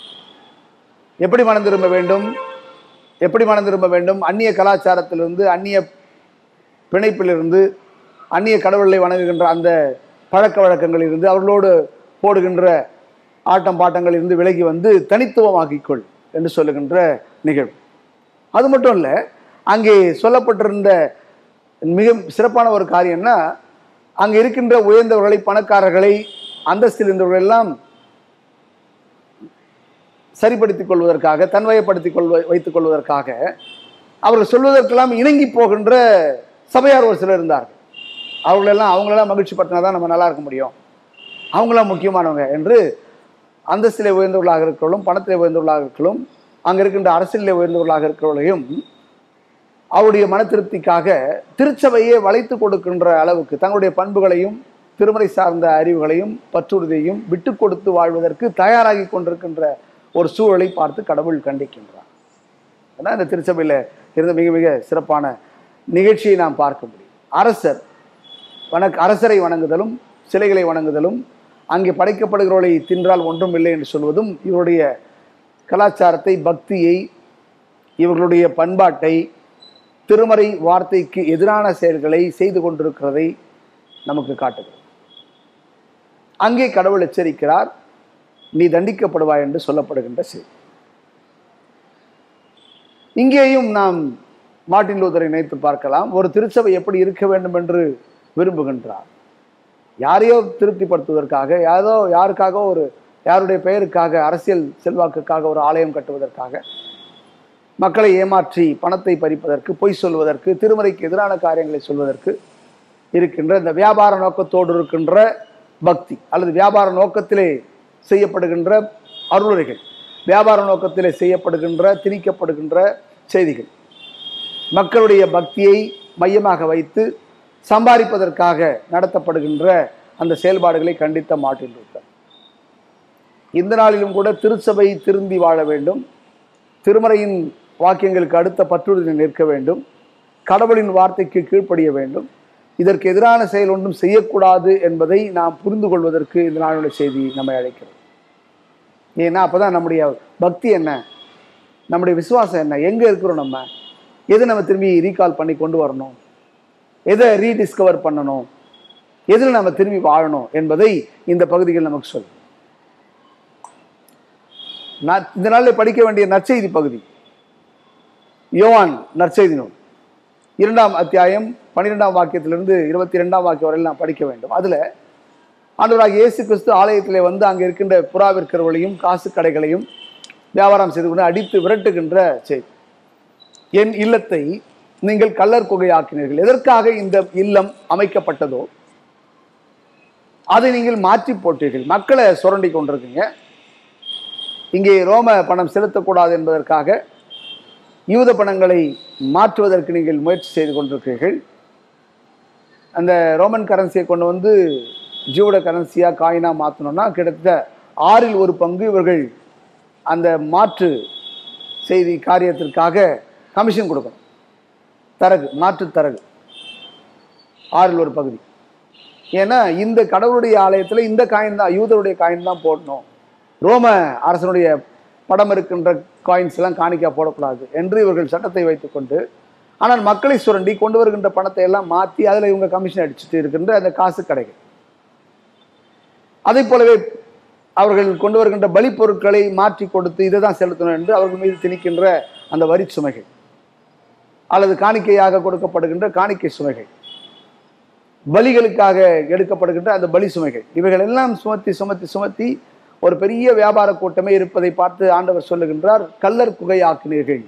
எப்படி மனம் திரும்ப வேண்டும் எப்படி மனம் திரும்ப வேண்டும் அந்நிய கலாச்சாரத்திலிருந்து அந்நிய பிணைப்பிலிருந்து அந்நிய கடவுளை வணங்குகின்ற அந்த பழக்க வழக்கங்களிலிருந்து அவர்களோடு போடுகின்ற ஆட்டம் பாட்டங்களில் இருந்து விலகி வந்து தனித்துவமாக்கிக்கொள் என்று சொல்லுகின்ற நிகழ்வு அது மட்டும் இல்லை அங்கே சொல்லப்பட்டிருந்த மிக சிறப்பான ஒரு காரியம்னா அங்கே இருக்கின்ற உயர்ந்தவர்களை பணக்காரர்களை அந்தஸ்தில் இருந்தவர்கள் எல்லாம் சரிப்படுத்திக் கொள்வதற்காக தன்வயப்படுத்திக் கொள்வ வைத்துக் கொள்வதற்காக அவர்கள் சொல்வதற்கெல்லாம் இணங்கி போகின்ற சபையார் ஒரு சிலர் இருந்தார்கள் அவங்களெல்லாம் அவங்களெல்லாம் மகிழ்ச்சி படுத்தினா தான் நம்ம நல்லா இருக்க முடியும் அவங்களாம் முக்கியமானவங்க என்று அந்தஸ்திலே உயர்ந்தவர்களாக இருக்கிறவர்களும் பணத்திலே உயர்ந்தவர்களாக இருக்கிறவர்களும் அங்கே இருக்கின்ற அரசியலிலே உயர்ந்தவர்களாக இருக்கிறவர்களையும் அவருடைய மன திருப்திக்காக திருச்சபையே வளைத்து கொடுக்கின்ற அளவுக்கு தங்களுடைய பண்புகளையும் திருமறை சார்ந்த அறிவுகளையும் பற்றுறுதியையும் விட்டு கொடுத்து வாழ்வதற்கு தயாராகி கொண்டிருக்கின்ற ஒரு சூழலை பார்த்து கடவுள் கண்டிக்கின்றார் அதான் இந்த திருச்சபையில் இருந்த மிக மிக சிறப்பான நிகழ்ச்சியை நாம் பார்க்க முடியும் அரசர் வணக் அரசரை வணங்குதலும் சிலைகளை வணங்குதலும் அங்கே படைக்கப்படுகிறவர்களை தின்றால் ஒன்றும் இல்லை என்று சொல்வதும் இவருடைய கலாச்சாரத்தை பக்தியை இவர்களுடைய பண்பாட்டை திருமறை வார்த்தைக்கு எதிரான செயல்களை செய்து கொண்டிருக்கிறதை நமக்கு காட்டுகிறது அங்கே கடவுள் எச்சரிக்கிறார் நீ தண்டிக்கப்படுவாய் என்று சொல்லப்படுகின்ற செய்தி இங்கேயும் நாம் மார்ட்டின் லூதரை நினைத்து பார்க்கலாம் ஒரு திருச்சபை எப்படி இருக்க வேண்டும் என்று விரும்புகின்றார் யாரையோ திருப்திப்படுத்துவதற்காக யாரோ யாருக்காக ஒரு யாருடைய பெயருக்காக அரசியல் செல்வாக்குக்காக ஒரு ஆலயம் கட்டுவதற்காக மக்களை ஏமாற்றி பணத்தை பறிப்பதற்கு பொய் சொல்வதற்கு திருமறைக்கு எதிரான காரியங்களை சொல்வதற்கு இருக்கின்ற இந்த வியாபார நோக்கத்தோடு இருக்கின்ற பக்தி அல்லது வியாபார நோக்கத்திலே செய்யப்படுகின்ற அருளுரைகள் வியாபார நோக்கத்திலே செய்யப்படுகின்ற திணிக்கப்படுகின்ற செய்திகள் மக்களுடைய பக்தியை மையமாக வைத்து சம்பாதிப்பதற்காக நடத்தப்படுகின்ற அந்த செயல்பாடுகளை கண்டித்த மார்ட்டின் லூத்தர் இந்த நாளிலும் கூட திருச்சபை திருந்தி வாழ வேண்டும் திருமறையின் வாக்கியங்களுக்கு அடுத்த பற்றுறுதி நிற்க வேண்டும் கடவுளின் வார்த்தைக்கு கீழ்ப்படிய வேண்டும் இதற்கு எதிரான செயல் ஒன்றும் செய்யக்கூடாது என்பதை நாம் புரிந்து கொள்வதற்கு இந்த நாளுடைய செய்தி நம்மை அழைக்கிறது ஏன்னா அப்பதான் நம்முடைய பக்தி என்ன நம்முடைய விசுவாசம் என்ன எங்க இருக்கிறோம் நம்ம எது நம்ம திரும்பி ரீகால் பண்ணி கொண்டு வரணும் எதை ரீடிஸ்கவர் பண்ணணும் எதில் நம்ம திரும்பி வாழணும் என்பதை இந்த பகுதிகள் நமக்கு சொல்லும் நான் இந்த நாளில் படிக்க வேண்டிய நற்செய்தி பகுதி யோவான் நற்செய்தி நூல் இரண்டாம் அத்தியாயம் பன்னிரெண்டாம் வாக்கியத்திலிருந்து இருபத்தி ரெண்டாம் வாக்கியம் வரையில் நாம் படிக்க வேண்டும் அதுல ஆண்டவராக இயேசு கிறிஸ்து ஆலயத்திலே வந்து அங்கே இருக்கின்ற புறா விற்கிறவர்களையும் காசு கடைகளையும் வியாபாரம் செய்து கொண்டு அடித்து விரட்டுகின்ற செய்தி என் இல்லத்தை நீங்கள் கள்ளர் குகையாக்கினீர்கள் எதற்காக இந்த இல்லம் அமைக்கப்பட்டதோ அதை நீங்கள் மாற்றி போட்டீர்கள் மக்களை சுரண்டி கொண்டிருக்கீங்க இங்கே ரோம பணம் செலுத்தக்கூடாது என்பதற்காக யூத பணங்களை மாற்றுவதற்கு நீங்கள் முயற்சி செய்து கொண்டிருக்கிறீர்கள் அந்த ரோமன் கரன்சியை கொண்டு வந்து ஜூட கரன்சியாக காயினாக மாற்றணும்னா கிட்டத்தட்ட ஆறில் ஒரு பங்கு இவர்கள் அந்த மாற்று செய்தி காரியத்திற்காக கமிஷன் கொடுக்கணும் தரகு மாற்று தரகு ஆறில் ஒரு பகுதி ஏன்னா இந்த கடவுளுடைய ஆலயத்தில் இந்த காயின் தான் யூதருடைய காயின் தான் போடணும் ரோம அரசனுடைய படம் இருக்கின்ற காயின்ஸ் எல்லாம் காணிக்கா போடக்கூடாது என்று இவர்கள் சட்டத்தை வைத்துக்கொண்டு ஆனால் மக்களை சுரண்டி கொண்டு வருகின்ற பணத்தை எல்லாம் மாற்றி அதில் இவங்க கமிஷன் அடிச்சுட்டு இருக்கின்ற அந்த காசு கடைகள் அதை போலவே அவர்கள் கொண்டு வருகின்ற பலி பொருட்களை மாற்றி கொடுத்து இதை தான் செலுத்தணும் என்று அவர்கள் மீது திணிக்கின்ற அந்த வரி சுமைகள் அல்லது காணிக்கையாக கொடுக்கப்படுகின்ற காணிக்கை சுமைகள் பலிகளுக்காக எடுக்கப்படுகின்ற அந்த பலி சுமைகள் இவைகள் எல்லாம் சுமத்தி சுமத்தி சுமத்தி ஒரு பெரிய வியாபார கூட்டமே இருப்பதை பார்த்து ஆண்டவர் சொல்லுகின்றார் கல்லர் குகையாக்கினீர்கள்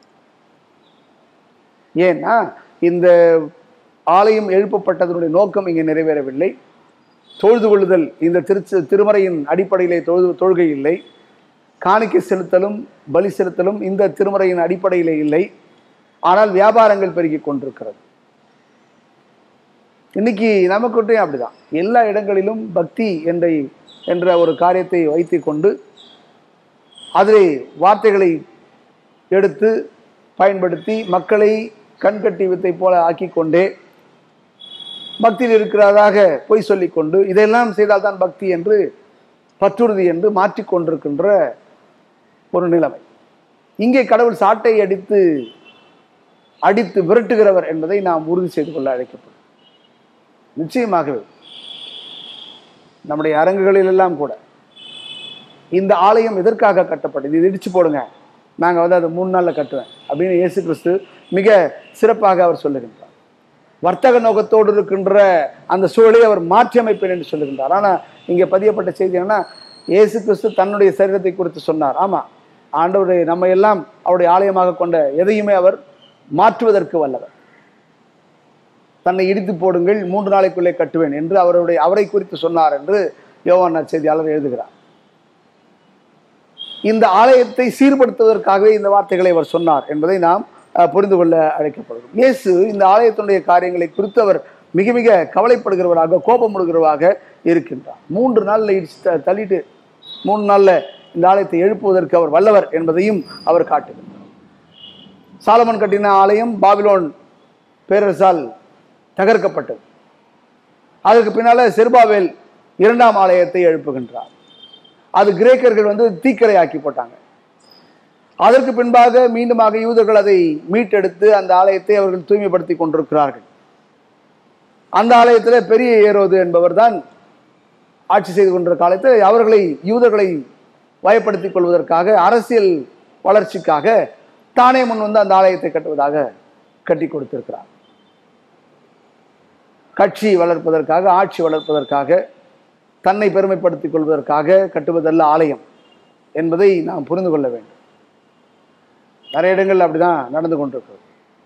ஏன்னா இந்த ஆலயம் எழுப்பப்பட்டதனுடைய நோக்கம் இங்கே நிறைவேறவில்லை தொழுது கொள்ளுதல் இந்த திருச்சு திருமறையின் அடிப்படையிலே தொழுது தொழுகை இல்லை காணிக்கை செலுத்தலும் பலி செலுத்தலும் இந்த திருமறையின் அடிப்படையிலே இல்லை ஆனால் வியாபாரங்கள் பெருகிக் கொண்டிருக்கிறது இன்னைக்கு நமக்கிட்டையும் அப்படிதான் எல்லா இடங்களிலும் பக்தி என்ற என்ற ஒரு காரியத்தை வைத்துக் கொண்டு அதிலே வார்த்தைகளை எடுத்து பயன்படுத்தி மக்களை கண்கட்டி வித்தை போல ஆக்கி கொண்டே பக்தியில் இருக்கிறதாக பொய் சொல்லிக்கொண்டு இதெல்லாம் செய்தால்தான் பக்தி என்று பற்றுறுதி என்று மாற்றிக்கொண்டிருக்கின்ற ஒரு நிலைமை இங்கே கடவுள் சாட்டை அடித்து அடித்து விரட்டுகிறவர் என்பதை நாம் உறுதி செய்து கொள்ள அழைக்கப்படும் நிச்சயமாகவே நம்முடைய அரங்குகளில் எல்லாம் கூட இந்த ஆலயம் எதற்காக கட்டப்பட்டது இது இடிச்சு போடுங்க நாங்கள் வந்து அதை மூணு நாளில் கட்டுவேன் அப்படின்னு இயேசு கிறிஸ்து மிக சிறப்பாக அவர் சொல்லுகின்றார் வர்த்தக நோக்கத்தோடு இருக்கின்ற அந்த சூழலை அவர் மாற்றி அமைப்பேன் என்று சொல்லுகின்றார் ஆனால் இங்கே பதியப்பட்ட செய்தி என்னன்னா இயேசு கிறிஸ்து தன்னுடைய சரீரத்தை குறித்து சொன்னார் ஆமாம் ஆண்டவரை நம்ம எல்லாம் அவருடைய ஆலயமாக கொண்ட எதையுமே அவர் மாற்றுவதற்கு வல்லவர் தன்னை இடித்து போடுங்கள் மூன்று நாளைக்குள்ளே கட்டுவேன் என்று அவருடைய அவரை குறித்து சொன்னார் என்று யோவான் செய்தியாளர் எழுதுகிறார் இந்த ஆலயத்தை சீர்படுத்துவதற்காகவே இந்த வார்த்தைகளை அவர் சொன்னார் என்பதை நாம் அஹ், புரிந்து கொள்ள அழைக்கப்படுகிறோம் இயேசு இந்த ஆலயத்தினுடைய காரியங்களை குறித்து அவர் மிக மிக கவலைப்படுகிறவராக கோபமுடுகிறவராக இருக்கின்றார் மூன்று நாளில் இடிச்சு த- தள்ளிட்டு மூணு நாளில் இந்த ஆலயத்தை எழுப்புவதற்கு அவர் வல்லவர் என்பதையும் அவர் காட்டுகிறார் சாலமன் கட்டின ஆலயம் பாபிலோன் பேரரசால் தகர்க்கப்பட்டது அதற்கு பின்னால செருபாவேல் இரண்டாம் ஆலயத்தை எழுப்புகின்றார் அது கிரேக்கர்கள் வந்து தீக்கரையாக்கி போட்டாங்க அதற்கு பின்பாக மீண்டுமாக யூதர்கள் அதை மீட்டெடுத்து அந்த ஆலயத்தை அவர்கள் தூய்மைப்படுத்தி கொண்டிருக்கிறார்கள் அந்த ஆலயத்தில் பெரிய ஏரோது என்பவர் தான் ஆட்சி செய்து கொண்டிருந்த காலத்தில் அவர்களை யூதர்களை வயப்படுத்திக் கொள்வதற்காக அரசியல் வளர்ச்சிக்காக தானே முன் வந்து அந்த ஆலயத்தை கட்டுவதாக கட்டி கொடுத்திருக்கிறார் கட்சி வளர்ப்பதற்காக ஆட்சி வளர்ப்பதற்காக தன்னை பெருமைப்படுத்திக் கொள்வதற்காக கட்டுவதல்ல ஆலயம் என்பதை நாம் புரிந்து கொள்ள வேண்டும் நிறைய இடங்கள்ல அப்படிதான் நடந்து கொண்டிருக்கிறது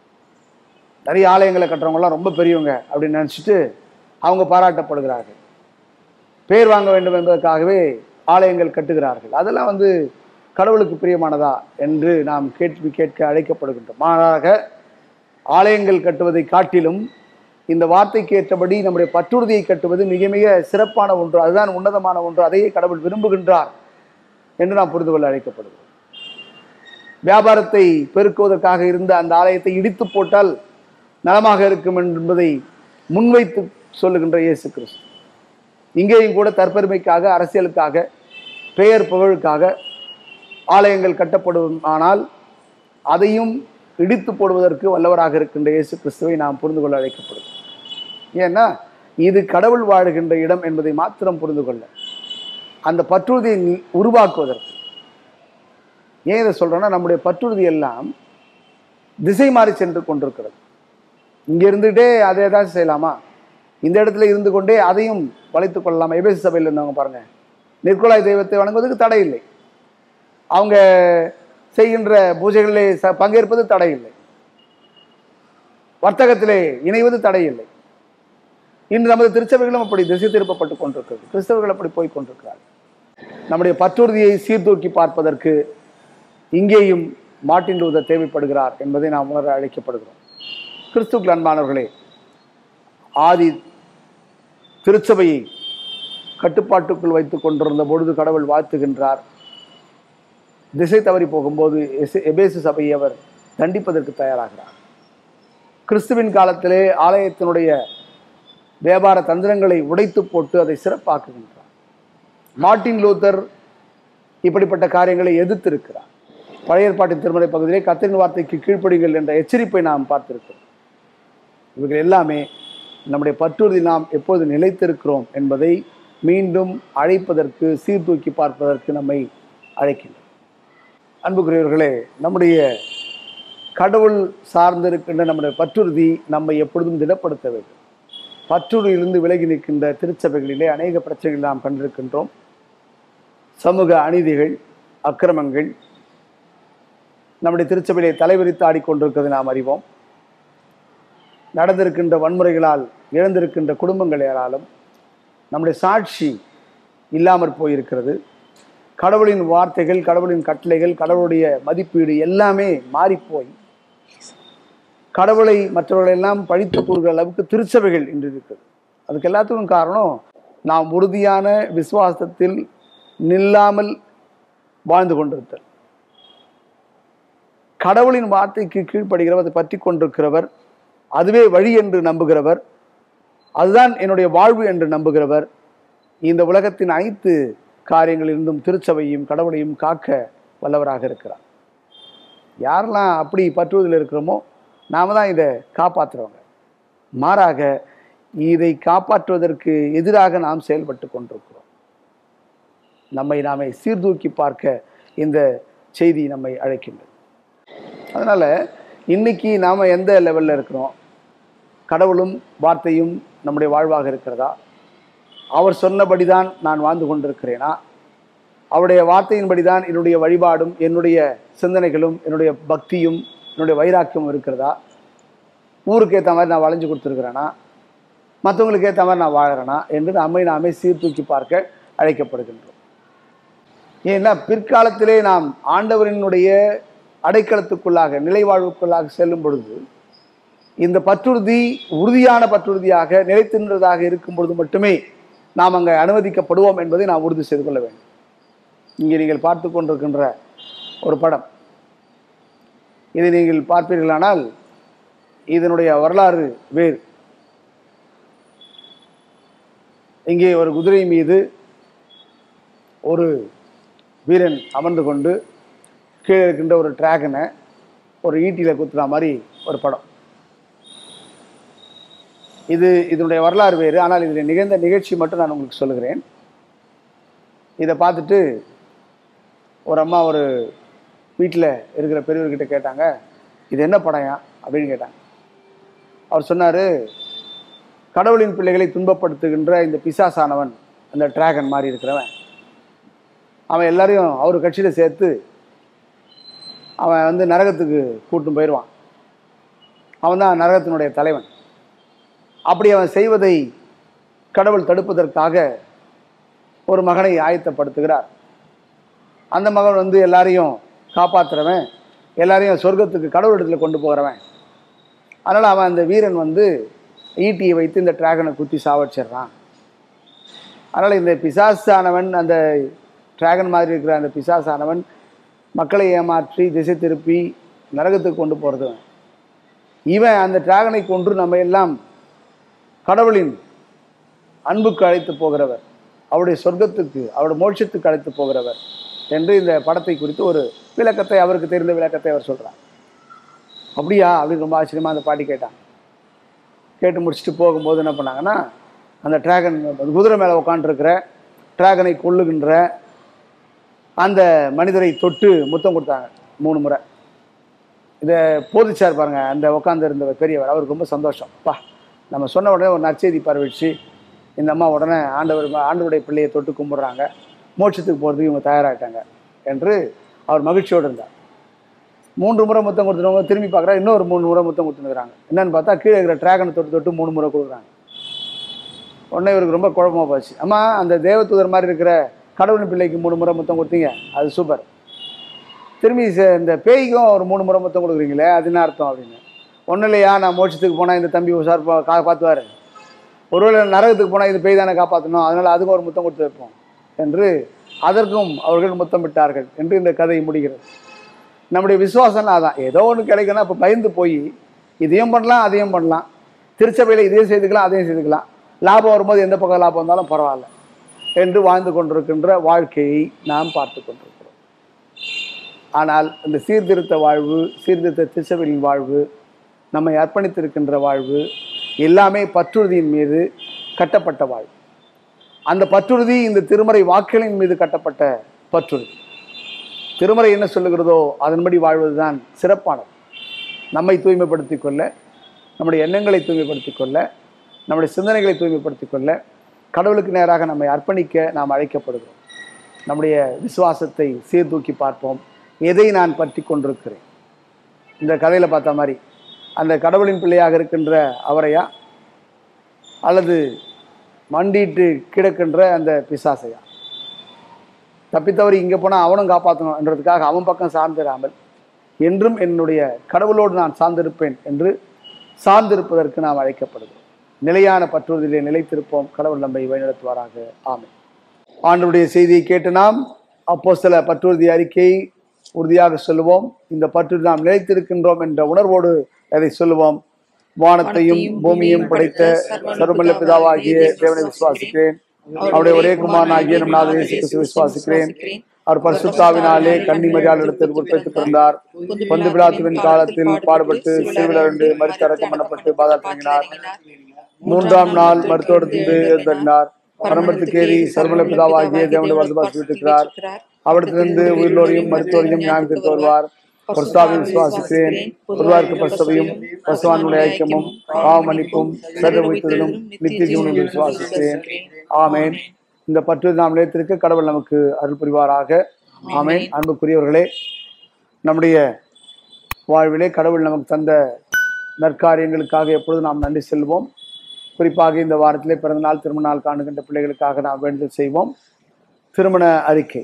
நிறைய ஆலயங்களை கட்டுறவங்கலாம் ரொம்ப பெரியவங்க அப்படின்னு நினச்சிட்டு அவங்க பாராட்டப்படுகிறார்கள் பேர் வாங்க வேண்டும் என்பதற்காகவே ஆலயங்கள் கட்டுகிறார்கள் அதெல்லாம் வந்து கடவுளுக்கு பிரியமானதா என்று நாம் கேள்வி கேட்க அழைக்கப்படுகின்றோம் மாறாக ஆலயங்கள் கட்டுவதை காட்டிலும் இந்த வார்த்தைக்கு ஏற்றபடி நம்முடைய பற்றுறுதியை கட்டுவது மிக மிக சிறப்பான ஒன்று அதுதான் உன்னதமான ஒன்று அதையே கடவுள் விரும்புகின்றார் என்று நாம் புரிந்து கொள்ள அழைக்கப்படுகிறோம் வியாபாரத்தை பெருக்குவதற்காக இருந்த அந்த ஆலயத்தை இடித்து போட்டால் நலமாக இருக்கும் என்பதை முன்வைத்து சொல்லுகின்ற இயேசு கிறிஸ்து இங்கேயும் கூட தற்பெருமைக்காக அரசியலுக்காக பெயர் புகழுக்காக ஆலயங்கள் கட்டப்படும் ஆனால் அதையும் இடித்து போடுவதற்கு வல்லவராக இருக்கின்ற இயேசு கிறிஸ்துவை நாம் புரிந்து கொள்ள அழைக்கப்படுகிறோம் ஏன்னா இது கடவுள் வாழுகின்ற இடம் என்பதை மாத்திரம் புரிந்து கொள்ள அந்த பற்றுறுதியை நீ- உருவாக்குவதற்கு ஏன் இதை சொல்றேன்னா நம்முடைய பற்றுறுதி எல்லாம் திசை மாறி சென்று கொண்டிருக்கிறது இங்க இருந்துகிட்டே அதை ஏதாச்சும் செய்யலாமா இந்த இடத்துல இருந்து கொண்டே அதையும் வளைத்துக் கொள்ளலாமா எபேசு சபையில் இருந்தவங்க பாருங்க நிற்கொலாய் தெய்வத்தை வணங்குவதற்கு தடை இல்லை அவங்க செய்கின்ற பூஜைகளிலே ச- பங்கேற்பது தடை இல்லை வர்த்தகத்திலே இணைவது தடை இல்லை இன்று நமது திருச்சபைகளும் அப்படி திசை திருப்பப்பட்டு கொண்டிருக்கிறது கிறிஸ்தவர்கள் அப்படி போய் கொண்டிருக்கிறார்கள் நம்முடைய பற்றுறுதியை சீர்தூக்கி பார்ப்பதற்கு இங்கேயும் மார்ட்டின் லூதர் தேவைப்படுகிறார் என்பதை நாம் உணர அழைக்கப்படுகிறோம் கிறிஸ்துக்கள் அன்பானவர்களே ஆதி திருச்சபையை கட்டுப்பாட்டுக்குள் வைத்துக் கொண்டிருந்த பொழுது கடவுள் வாழ்த்துகின்றார் திசை தவறி போகும்போது எசே- எபேசு சபையை அவர் தண்டிப்பதற்கு தயாராகிறார் கிறிஸ்துவின் காலத்திலே ஆலயத்தினுடைய வியாபார தந்திரங்களை உடைத்து போட்டு அதை சிறப்பாக்குகின்றார் மார்ட்டின் லூத்தர் இப்படிப்பட்ட காரியங்களை எதிர்த்திருக்கிறார் பழைய ஏற்பாட்டின் திருமறை பகுதியிலே கத்திரின் வார்த்தைக்கு கீழ்ப்படிகள் என்ற எச்சரிப்பை நாம் பார்த்திருக்கிறோம் இவைகள் எல்லாமே நம்முடைய பற்றுறுதி நாம் எப்போது நிலைத்திருக்கிறோம் என்பதை மீண்டும் அழைப்பதற்கு சீர்தூக்கி பார்ப்பதற்கு நம்மை அழைக்கின்றோம் அன்புக்குரியவர்களே நம்முடைய கடவுள் சார்ந்திருக்கின்ற நம்முடைய பற்றுறுதி நம்மை எப்பொழுதும் திடப்படுத்த வேண்டும் பற்றுறுதியிலிருந்து விலகி நிற்கின்ற திருச்சபைகளிலே அநேக பிரச்சனைகள் நாம் கண்டிருக்கின்றோம் சமூக அநீதிகள் அக்கிரமங்கள் நம்முடைய திருச்சபையிலே தலைவிரித்து ஆடிக்கொண்டிருக்கிறதை நாம் அறிவோம் நடந்திருக்கின்ற வன்முறைகளால் இழந்திருக்கின்ற குடும்பங்கள் ஏராளம் நம்முடைய சாட்சி இல்லாமற் போயிருக்கிறது கடவுளின் வார்த்தைகள் கடவுளின் கட்டளைகள் கடவுளுடைய மதிப்பீடு எல்லாமே மாறிப்போய் கடவுளை மற்றவர்கள் எல்லாம் பழித்து கூறுகிற அளவுக்கு திருச்சபைகள் இன்று இருக்குது அதுக்கு எல்லாத்துக்கும் காரணம் நாம் உறுதியான விசுவாசத்தில் நில்லாமல் வாழ்ந்து கொண்டிருத்தல் கடவுளின் வார்த்தைக்கு கீழ்ப்படுகிறவர் அதை பற்றி கொண்டிருக்கிறவர் அதுவே வழி என்று நம்புகிறவர் அதுதான் என்னுடைய வாழ்வு என்று நம்புகிறவர் இந்த உலகத்தின் அனைத்து காரியங்களிலிருந்தும் திருச்சபையும் கடவுளையும் காக்க வல்லவராக இருக்கிறார் யாரெல்லாம் அப்படி பற்றுவதில் இருக்கிறோமோ நாம தான் இதை காப்பாற்றுறவங்க மாறாக இதை காப்பாற்றுவதற்கு எதிராக நாம் செயல்பட்டு கொண்டிருக்கிறோம் நம்மை நாமே சீர்தூக்கி பார்க்க இந்த செய்தி நம்மை அழைக்கின்றது அதனால இன்னைக்கு நாம எந்த லெவல்ல இருக்கிறோம் கடவுளும் வார்த்தையும் நம்முடைய வாழ்வாக இருக்கிறதா அவர் சொன்னபடிதான் நான் வாழ்ந்து கொண்டிருக்கிறேனா அவருடைய வார்த்தையின்படிதான் என்னுடைய வழிபாடும் என்னுடைய சிந்தனைகளும் என்னுடைய பக்தியும் என்னுடைய வைராக்கியமும் இருக்கிறதா ஊருக்கு ஏற்ற மாதிரி நான் வளைஞ்சு கொடுத்துருக்கிறேனா மற்றவங்களுக்கு ஏற்ற மாதிரி நான் வாழறேனா என்று நம்மை நாமே சீர்தூக்கி பார்க்க அழைக்கப்படுகின்றோம் ஏன்னா பிற்காலத்திலே நாம் ஆண்டவரினுடைய அடைக்கலத்துக்குள்ளாக நிலைவாழ்வுக்குள்ளாக செல்லும் பொழுது இந்த பற்றுறுதி உறுதியான பற்றுறுதியாக நிலைத்தின்றதாக இருக்கும் பொழுது மட்டுமே நாம் அங்கே அனுமதிக்கப்படுவோம் என்பதை நாம் உறுதி செய்து கொள்ள வேண்டும் இங்கே நீங்கள் பார்த்து கொண்டிருக்கின்ற ஒரு படம் இதை நீங்கள் பார்ப்பீர்களானால் இதனுடைய வரலாறு வேறு இங்கே ஒரு குதிரை மீது ஒரு வீரன் அமர்ந்து கொண்டு கீழே இருக்கின்ற ஒரு டிராகனை ஒரு ஈட்டியில் குத்துற மாதிரி ஒரு படம் இது இதனுடைய வரலாறு வேறு ஆனால் இதில் நிகழ்ந்த நிகழ்ச்சி மட்டும் நான் உங்களுக்கு சொல்லுகிறேன் இதை பார்த்துட்டு ஒரு அம்மா ஒரு வீட்டில் இருக்கிற பெரியவர்கிட்ட கேட்டாங்க இது என்ன படம்யா அப்படின்னு கேட்டாங்க அவர் சொன்னார் கடவுளின் பிள்ளைகளை துன்பப்படுத்துகின்ற இந்த பிசாசானவன் அந்த டிராகன் மாதிரி இருக்கிறவன் அவன் எல்லாரையும் அவர் கட்சியில் சேர்த்து அவன் வந்து நரகத்துக்கு கூட்டும் போயிடுவான் அவன் தான் நரகத்தினுடைய தலைவன் அப்படி அவன் செய்வதை கடவுள் தடுப்பதற்காக ஒரு மகனை ஆயத்தப்படுத்துகிறார் அந்த மகன் வந்து எல்லாரையும் காப்பாற்றுறவன் எல்லாரையும் சொர்க்கத்துக்கு கடவுளிடத்தில் கொண்டு போகிறவன் அதனால் அவன் அந்த வீரன் வந்து ஈட்டியை வைத்து இந்த டிராகனை குத்தி சாவடிச்சிடுறான் அதனால் இந்த பிசாசானவன் அந்த டிராகன் மாதிரி இருக்கிற அந்த பிசாசானவன் மக்களை ஏமாற்றி திசை திருப்பி நரகத்துக்கு கொண்டு போகிறது இவன் அந்த டிராகனை கொன்று நம்ம எல்லாம் கடவுளின் அன்புக்கு அழைத்து போகிறவர் அவருடைய சொர்க்கத்துக்கு அவருடைய மோட்சத்துக்கு அழைத்து போகிறவர் என்று இந்த படத்தை குறித்து ஒரு விளக்கத்தை அவருக்கு தெரிந்த விளக்கத்தை அவர் சொல்றார் அப்படியா அப்படின்னு ரொம்ப ஆச்சரியமா அந்த பாட்டி கேட்டான் கேட்டு முடிச்சுட்டு போகும்போது என்ன பண்ணாங்கன்னா அந்த டிராகன் குதிரை மேலே உட்காந்துருக்கிற டிராகனை கொல்லுகின்ற அந்த மனிதரை தொட்டு முத்தம் கொடுத்தாங்க மூணு முறை இதை போதிச்சார் பாருங்க அந்த உட்கார்ந்து இருந்த பெரியவர் அவருக்கு ரொம்ப சந்தோஷம் பா நம்ம சொன்ன உடனே ஒரு நற்செய்தி பரவிச்சு இந்த அம்மா உடனே ஆண்டவர் ஆண்டவருடைய பிள்ளையை தொட்டு கும்பிட்றாங்க மோட்சத்துக்கு போகிறதுக்கு இவங்க தயாராகிட்டாங்க என்று அவர் மகிழ்ச்சியோடு இருந்தார் மூன்று முறை முத்தம் கொடுத்துருவங்க திரும்பி பார்க்குறா இன்னொரு மூணு முறை முத்தம் கொடுத்துருக்குறாங்க என்னன்னு பார்த்தா கீழே இருக்கிற டிராகனை தொட்டு தொட்டு மூணு முறை கொடுக்குறாங்க உடனே இவருக்கு ரொம்ப குழப்பமா போச்சு அம்மா அந்த தேவதூதர் மாதிரி இருக்கிற கடவுளின் பிள்ளைக்கு மூணு முறை முத்தம் கொடுத்தீங்க அது சூப்பர் திரும்பி ச- இந்த பேய்க்கும் ஒரு மூணு முறை முத்தம் கொடுக்குறீங்களே அது என்ன அர்த்தம் அப்படின்னு ஒன்றும் இல்லையா நான் மோட்சத்துக்கு போனால் இந்த தம்பி உஷார் பா- காப்பாற்றுவார் ஒருவேளை நரகத்துக்கு போனால் இது பேய் தானே காப்பாற்றணும் அதனால் அதுக்கும் ஒரு முத்தம் கொடுத்து வைப்போம் என்று அதற்கும் அவர்கள் முத்தமிட்டார்கள் என்று இந்த கதை முடிகிறது நம்முடைய விசுவாசம்னா அதான் ஏதோ ஒன்று கிடைக்குன்னா இப்போ பயந்து போய் இதையும் பண்ணலாம் அதையும் பண்ணலாம் திருச்சபையில் இதையும் செய்துக்கலாம் அதையும் செய்துக்கலாம் லாபம் வரும்போது எந்த பக்கம் லாபம் வந்தாலும் பரவாயில்ல என்று வாழ்ந்து கொண்டிருக்கின்ற வாழ்க்கையை நாம் பார்த்து கொண்டிருக்கிறோம் ஆனால் இந்த சீர்திருத்த வாழ்வு சீர்திருத்த திருச்சபையின் வாழ்வு நம்மை அர்ப்பணித்திருக்கின்ற வாழ்வு எல்லாமே பற்றுறுதியின் மீது கட்டப்பட்ட வாழ்வு அந்த பற்றுறுதி இந்த திருமறை வாக்குகளின் மீது கட்டப்பட்ட பற்றுறுதி திருமறை என்ன சொல்லுகிறதோ அதன்படி வாழ்வதுதான் சிறப்பானது நம்மை தூய்மைப்படுத்திக் கொள்ள நம்முடைய எண்ணங்களை தூய்மைப்படுத்திக் கொள்ள நம்முடைய சிந்தனைகளை தூய்மைப்படுத்திக் கொள்ள கடவுளுக்கு நேராக நம்மை அர்ப்பணிக்க நாம் அழைக்கப்படுகிறோம் நம்முடைய விசுவாசத்தை சீர்தூக்கி பார்ப்போம் எதை நான் பற்றி கொண்டிருக்கிறேன் இந்த கதையில் பார்த்த மாதிரி அந்த கடவுளின் பிள்ளையாக இருக்கின்ற அவரையா அல்லது மண்டிட்டு கிடக்கின்ற அந்த பிசாசையா தப்பித்தவறி இங்கே போனால் அவனும் காப்பாற்றணுன்றதுக்காக அவன் பக்கம் சார்ந்திராமல் என்றும் என்னுடைய கடவுளோடு நான் சார்ந்திருப்பேன் என்று சார்ந்திருப்பதற்கு நாம் அழைக்கப்படுகிறோம் நிலையான பற்றுறுதியிலே நிலைத்திருப்போம் கடவுள் நம்மை வழிநடத்துவாராக ஆமென் ஆண்டவருடைய செய்தியை கேட்டு நாம் அப்போ சில பற்றுறுதி அறிக்கையை உறுதியாக சொல்லுவோம் இந்த பற்றுறுதி நாம் நிலைத்திருக்கின்றோம் என்ற உணர்வோடு அதை சொல்லுவோம் வானத்தையும் பூமியையும் படைத்த சர்வமல்ல பிதாவாகிய தேவனை விசுவாசிக்கிறேன் அவருடைய ஒரே குமாரனாகிய நம் நாத இயேசு கிறிஸ்துவை விசுவாசிக்கிறேன் அவர் பரிசுத்தாவினாலே கன்னிமரியால் எடுத்து உற்பத்திப் பிறந்தார் பொந்து பிலாத்துவின் காலத்தில் பாடுபட்டு சிறுவிலரண்டு மறுத்தடக்கம் பண்ணப்பட்டு பாதாட்டினார் மூன்றாம் நாள் மருத்துவத்திலிருந்து எழுந்தறினார் பரம்பத்துக்கேறி சர்வல பிதாவாகிய தேவனுடைய வலதுபாசி விட்டிருக்கிறார் அவரிடத்திலிருந்து உயிரோரையும் மருத்துவரையும் நியாயம் தீர்த்து வருவார் பரிசுத்தாவை விசுவாசிக்கிறேன் ஒருவாருக்கு பரிசுவையும் பசுவானுடைய ஐக்கியமும் பாவ மன்னிப்பும் சர்வ உயிர்த்தலும் நித்திய ஜீவனும் விசுவாசிக்கிறேன் ஆமேன் இந்த பற்று நாம் நிலைத்திருக்க கடவுள் நமக்கு அருள் புரிவாராக ஆமேன் அன்புக்குரியவர்களே நம்முடைய வாழ்விலே கடவுள் நமக்கு தந்த நற்காரியங்களுக்காக எப்பொழுதும் நாம் நன்றி செல்வோம் குறிப்பாக இந்த வாரத்திலே பிறந்த நாள் திருமண நாள் காணுகின்ற பிள்ளைகளுக்காக நாம் வேண்டுதல் செய்வோம் திருமண அறிக்கை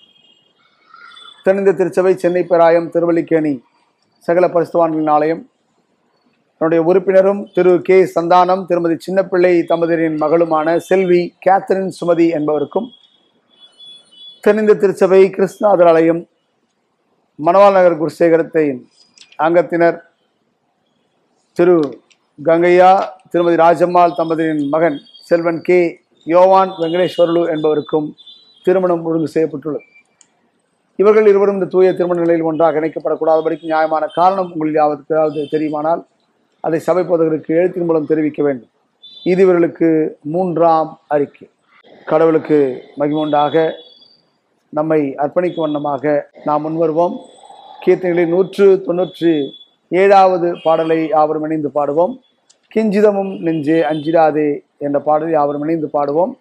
தென்னிந்திய திருச்சபை சென்னை பெராயம் திருவல்லிக்கேணி சகல பரிசுத்தவான்களின் ஆலயம் என்னுடைய உறுப்பினரும் திரு கே சந்தானம் திருமதி சின்னப்பிள்ளை தம்பதியரின் மகளுமான செல்வி கேத்தரின் சுமதி என்பவருக்கும் தென்னிந்திய திருச்சபை கிருஷ்ணாதர் ஆலயம் மணவாள் நகர் குருசேகரத்தின் அங்கத்தினர் திரு கங்கையா திருமதி ராஜம்மாள் தம்பதியின் மகன் செல்வன் கே யோவான் வெங்கடேஸ்வரலு என்பவருக்கும் திருமணம் ஒழுங்கு செய்யப்பட்டுள்ளது இவர்கள் இருவரும் இந்த தூய திருமண நிலையில் ஒன்றாக இணைக்கப்படக்கூடாதபடிக்கு நியாயமான காரணம் உங்களில் யாவது தெரியுமானால் அதை சபை போதகருக்கு எழுத்தின் மூலம் தெரிவிக்க வேண்டும் இது இவர்களுக்கு மூன்றாம் அறிக்கை கடவுளுக்கு மகிமுண்டாக நம்மை அர்ப்பணிக்கும் வண்ணமாக நாம் முன்வருவோம் கீர்த்தனைகளில் நூற்று தொன்னூற்றி ஏழாவது பாடலை யாவரும் இணைந்து பாடுவோம் கிஞ்சிதமும் நெஞ்சே அஞ்சிடாதே என்ற பாடலை யாவரும் இணைந்து பாடுவோம்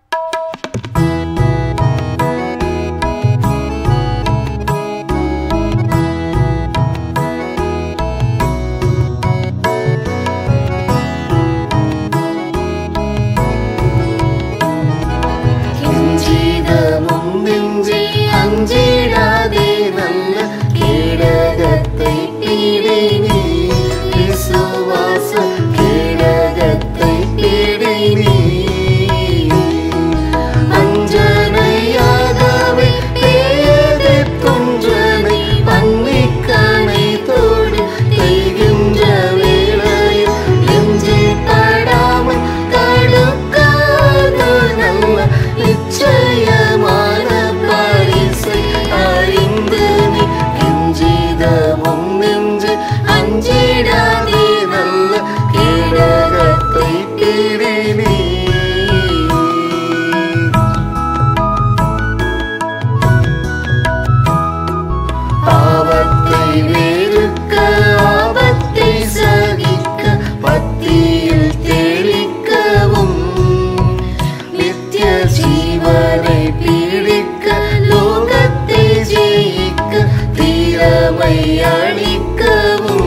கிஞ்சிதமும் நெஞ்சே அஞ்சிடாதே நல்ல கேடகத்தை பீடி நீ விசுவாச கேடகத்தை பீடி நீ அஞ்சனையாகவே பேதை துன்றனை பன்னிக்கணை தோடு தெய்கின்ற வேளையில் நெஞ்சில் படாமல் தடுக்காத நல்ல நிச்சயமான பரிசை அறிந்து நீ கெஞ்சிதமும் நெஞ்சு அஞ்சிடாதே நல்ல கேடகத்தை பீடி நீ பாவத்தை வெறுக்க ஆபத்தை சகிக்க பத்தியில் தெளிக்கவும் நித்திய ஜீவனை பீடிக்க லோகத்தை ஜெயிக்க தீரமை அளிக்கவும்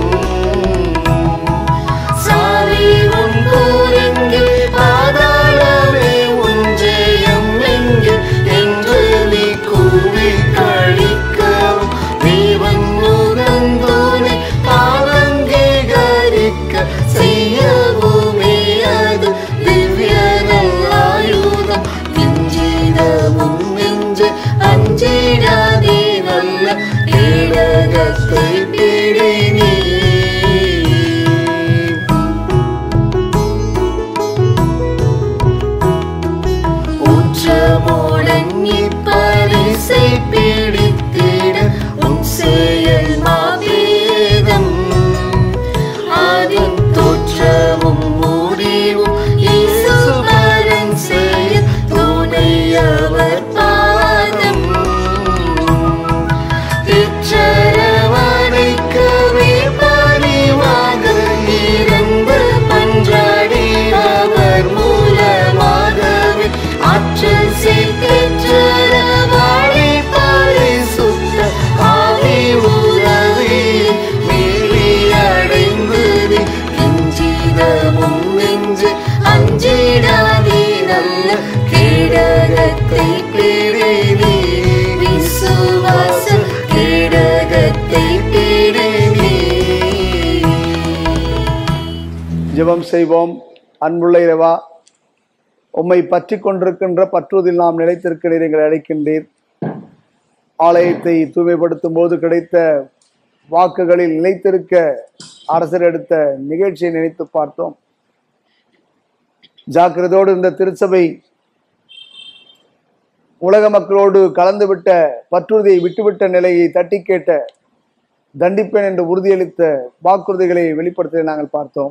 சாவி உன் கூரெங்கே பாதாளமே உன் ஜெயம் எங்கே என்று நீ கூவி கழிக்கவும் தேவன் உகந்தோனை பாலங்கீகரிக்க செய்யவுமே அது திவ்ய நல்லாயுதம் நெஞ்சிடமும் நெஞ்சு அஞ்சிடாதே நல்ல கேடகத்தை பீடி நீ ஊற்றமுடங்கி பரிசை பிடித்திட உன் செயல் மாபேதம் அதன் தோற்றமும் முடிவும் இயேசுபரன் செயல் துணையவர் பாதம் திற்றரவணைக்கவே பணிவாக இறந்து பன்றாடி அவர் மூலமாகவே ஆற்றல் சேர்த்தெற்றர வாழி பரிசுத்த ஆவி உறவி மீறி அடைந்து நீ கிஞ்சிதமும் நெஞ்சு அஞ்சிடாதே நல்ல கேடகத்தை பீடி நீ விசுவாச கேடகத்தை பீடி நீ ஜெபம் செய்வோம் அன்புள்ள இறைவா உம்மை பற்றி கொண்டிருக்கின்ற பற்றுவதில் நாம் நிலைத்திருக்க நீர் எங்களை அழைக்கின்றீர் ஆலயத்தை தூய்மைப்படுத்தும் போது கிடைத்த வாக்குகளில் நிலைத்திருக்க அரசர் எடுத்த நிகழ்ச்சியை நினைத்து பார்த்தோம் ஜாக்கிரதையோடு இந்த திருச்சபை உலக மக்களோடு கலந்துவிட்ட பற்றுறுதியை விட்டுவிட்ட நிலையை தட்டி கேட்ட தண்டிப்பேன் என்று உறுதியளித்த வாக்குறுதிகளை வெளிப்படுத்த நாங்கள் பார்த்தோம்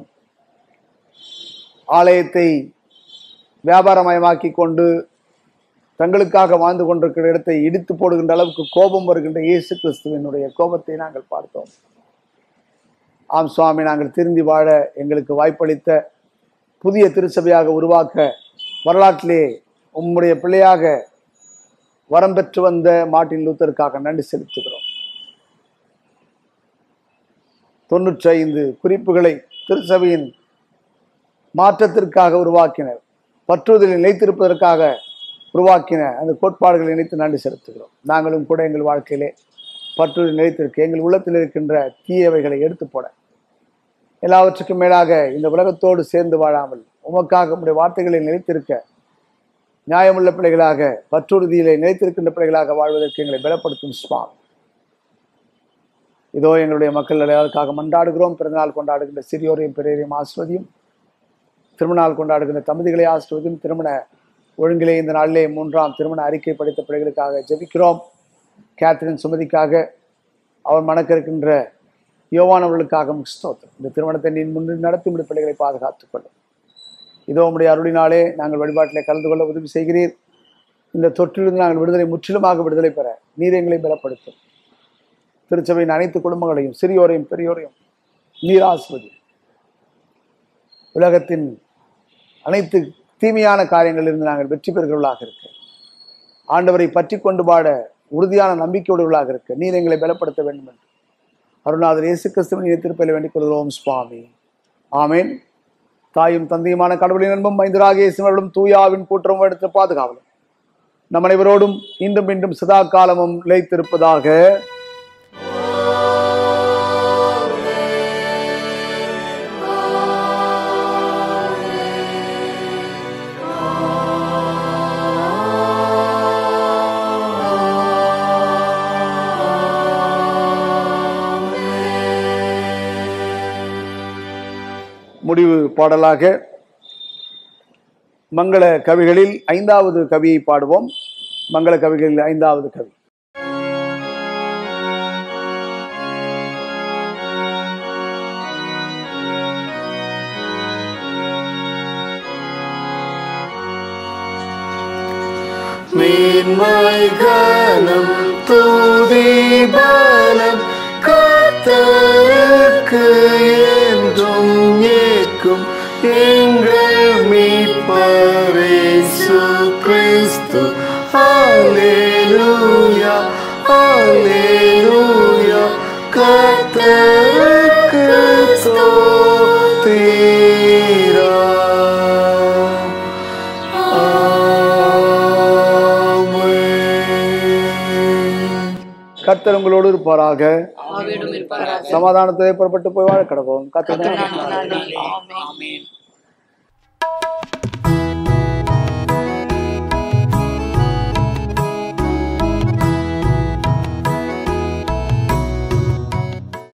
ஆலயத்தை வியாபாரமயமாக்கி கொண்டு தங்களுக்காக வாழ்ந்து கொண்டிருக்கிற இடத்தை இடித்து போடுகின்ற அளவுக்கு கோபம் வருகின்ற இயேசு கிறிஸ்துவினுடைய கோபத்தை நாங்கள் பார்த்தோம் ஆம் சுவாமி நாங்கள் திருந்தி வாழ எங்களுக்கு வாய்ப்பளித்த புதிய திருச்சபையாக உருவாக்க வரலாற்றிலே உம்முடைய பிள்ளையாக வரம் பெற்று வந்த மார்ட்டின் லூத்தருக்காக நன்றி செலுத்துகிறோம் தொண்ணூற்றி ஐந்து குறிப்புகளை திருச்சபையின் மாற்றத்திற்காக உருவாக்கினர் பற்றுதலில் நிலைத்திருப்பதற்காக உருவாக்கின அந்த கோட்பாடுகளை நினைத்து நன்றி செலுத்துகிறோம் நாங்களும் கூட எங்கள் வாழ்க்கையிலே பற்றுதல் நிலைத்திருக்க எங்கள் உள்ளத்தில் இருக்கின்ற தீயவைகளை எடுத்து போட எல்லாவற்றுக்கும் மேலாக இந்த உலகத்தோடு சேர்ந்து வாழாமல் உமக்காக உம்முடைய வார்த்தைகளில் நிலைத்திருக்க நியாயமுள்ள பிள்ளைகளாக பற்றுறுதியிலே நிலைத்திருக்கின்ற பிள்ளைகளாக வாழ்வதற்கு எங்களை பலப்படுத்தும் சுவாமி இதோ எங்களுடைய மக்கள் எல்லாருக்காக மன்றாடுகிறோம் பிறந்தநாள் கொண்டாடுகின்ற சிறியோரையும் பெரியோரையும் ஆஸ்வதியும் திருமணநாள் கொண்டாடுகின்ற தம்பதிகளை ஆசிர்வதியும் திருமண ஒழுங்கிலே இந்த நாளிலே மூன்றாம் திருமண அறிக்கை படித்த பிள்ளைகளுக்காக ஜெபிக்கிறோம் கேத்ரின் சுமதிக்காக அவர் மணக்க இருக்கின்ற யோவானவர்களுக்காக ஸ்தோத்திரம் இந்த திருமணத்தை நீ முன் நடத்தி முடிய பிள்ளைகளை பாதுகாத்துக் கொள்ளும் இதோ உம்முடைய அருளினாலே நாங்கள் வழிபாட்டிலே கலந்து கொள்ள உதவி செய்கிறீர் இந்த தொற்றிலிருந்து நாங்கள் விடுதலை முற்றிலுமாக விடுதலை பெற நீர் எங்களை பலப்படுத்தும் திருச்சபையின் அனைத்து குடும்பங்களையும் சிறியோரையும் பெரியோரையும் நீர் ஆஸ்வதி உலகத்தின் அனைத்து தீமையான காரியங்களிலிருந்து நாங்கள் வெற்றி பெறுகிறவர்களாக இருக்க ஆண்டவரை பற்றி கொண்டு பாட உறுதியான நம்பிக்கையுடையவர்களாக இருக்க நீர் எங்களை பலப்படுத்த வேண்டும் என்று அருணாதர் இயேசு கிறிஸ்துவின் நீர் திருப்பையில் வேண்டிக் கொள்கிறோம் சுவாமி ஆமேன் தாயும் தந்தையுமான கடவுளின் அன்பும் மைந்தராக இயேசுவர்களும் தூயாவின் கூற்றம் எடுத்து பாதுகாவலும் நம் அனைவரோடும் இன்றும் இன்றும் சதா காலமும் நிலைத்திருப்பதாக முடிவு பாடலாக மங்கள கவிகளில் ஐந்தாவது கவியை பாடுவோம் மங்கள கவிகளில் ஐந்தாவது கவி மேன்மை கனம் தூதி பலம் கர்த்தருக்கு என்றும் ஏற்கும் எங்கள் மீட்பரேசு கிறிஸ்து ஹalleluya ஹalleluya கர்த்தருக்கு ஸ்தோத்திரம் ஆமென் கர்த்தர் உங்களோடு இருப்பாராக ஆவியோடும் இருப்பாராக சமாதானத்தை புறப்பட்டு போய் வாழ கடவோம் கர்த்தர் கர்த்தர் நாமத்தினாலே ஆமென்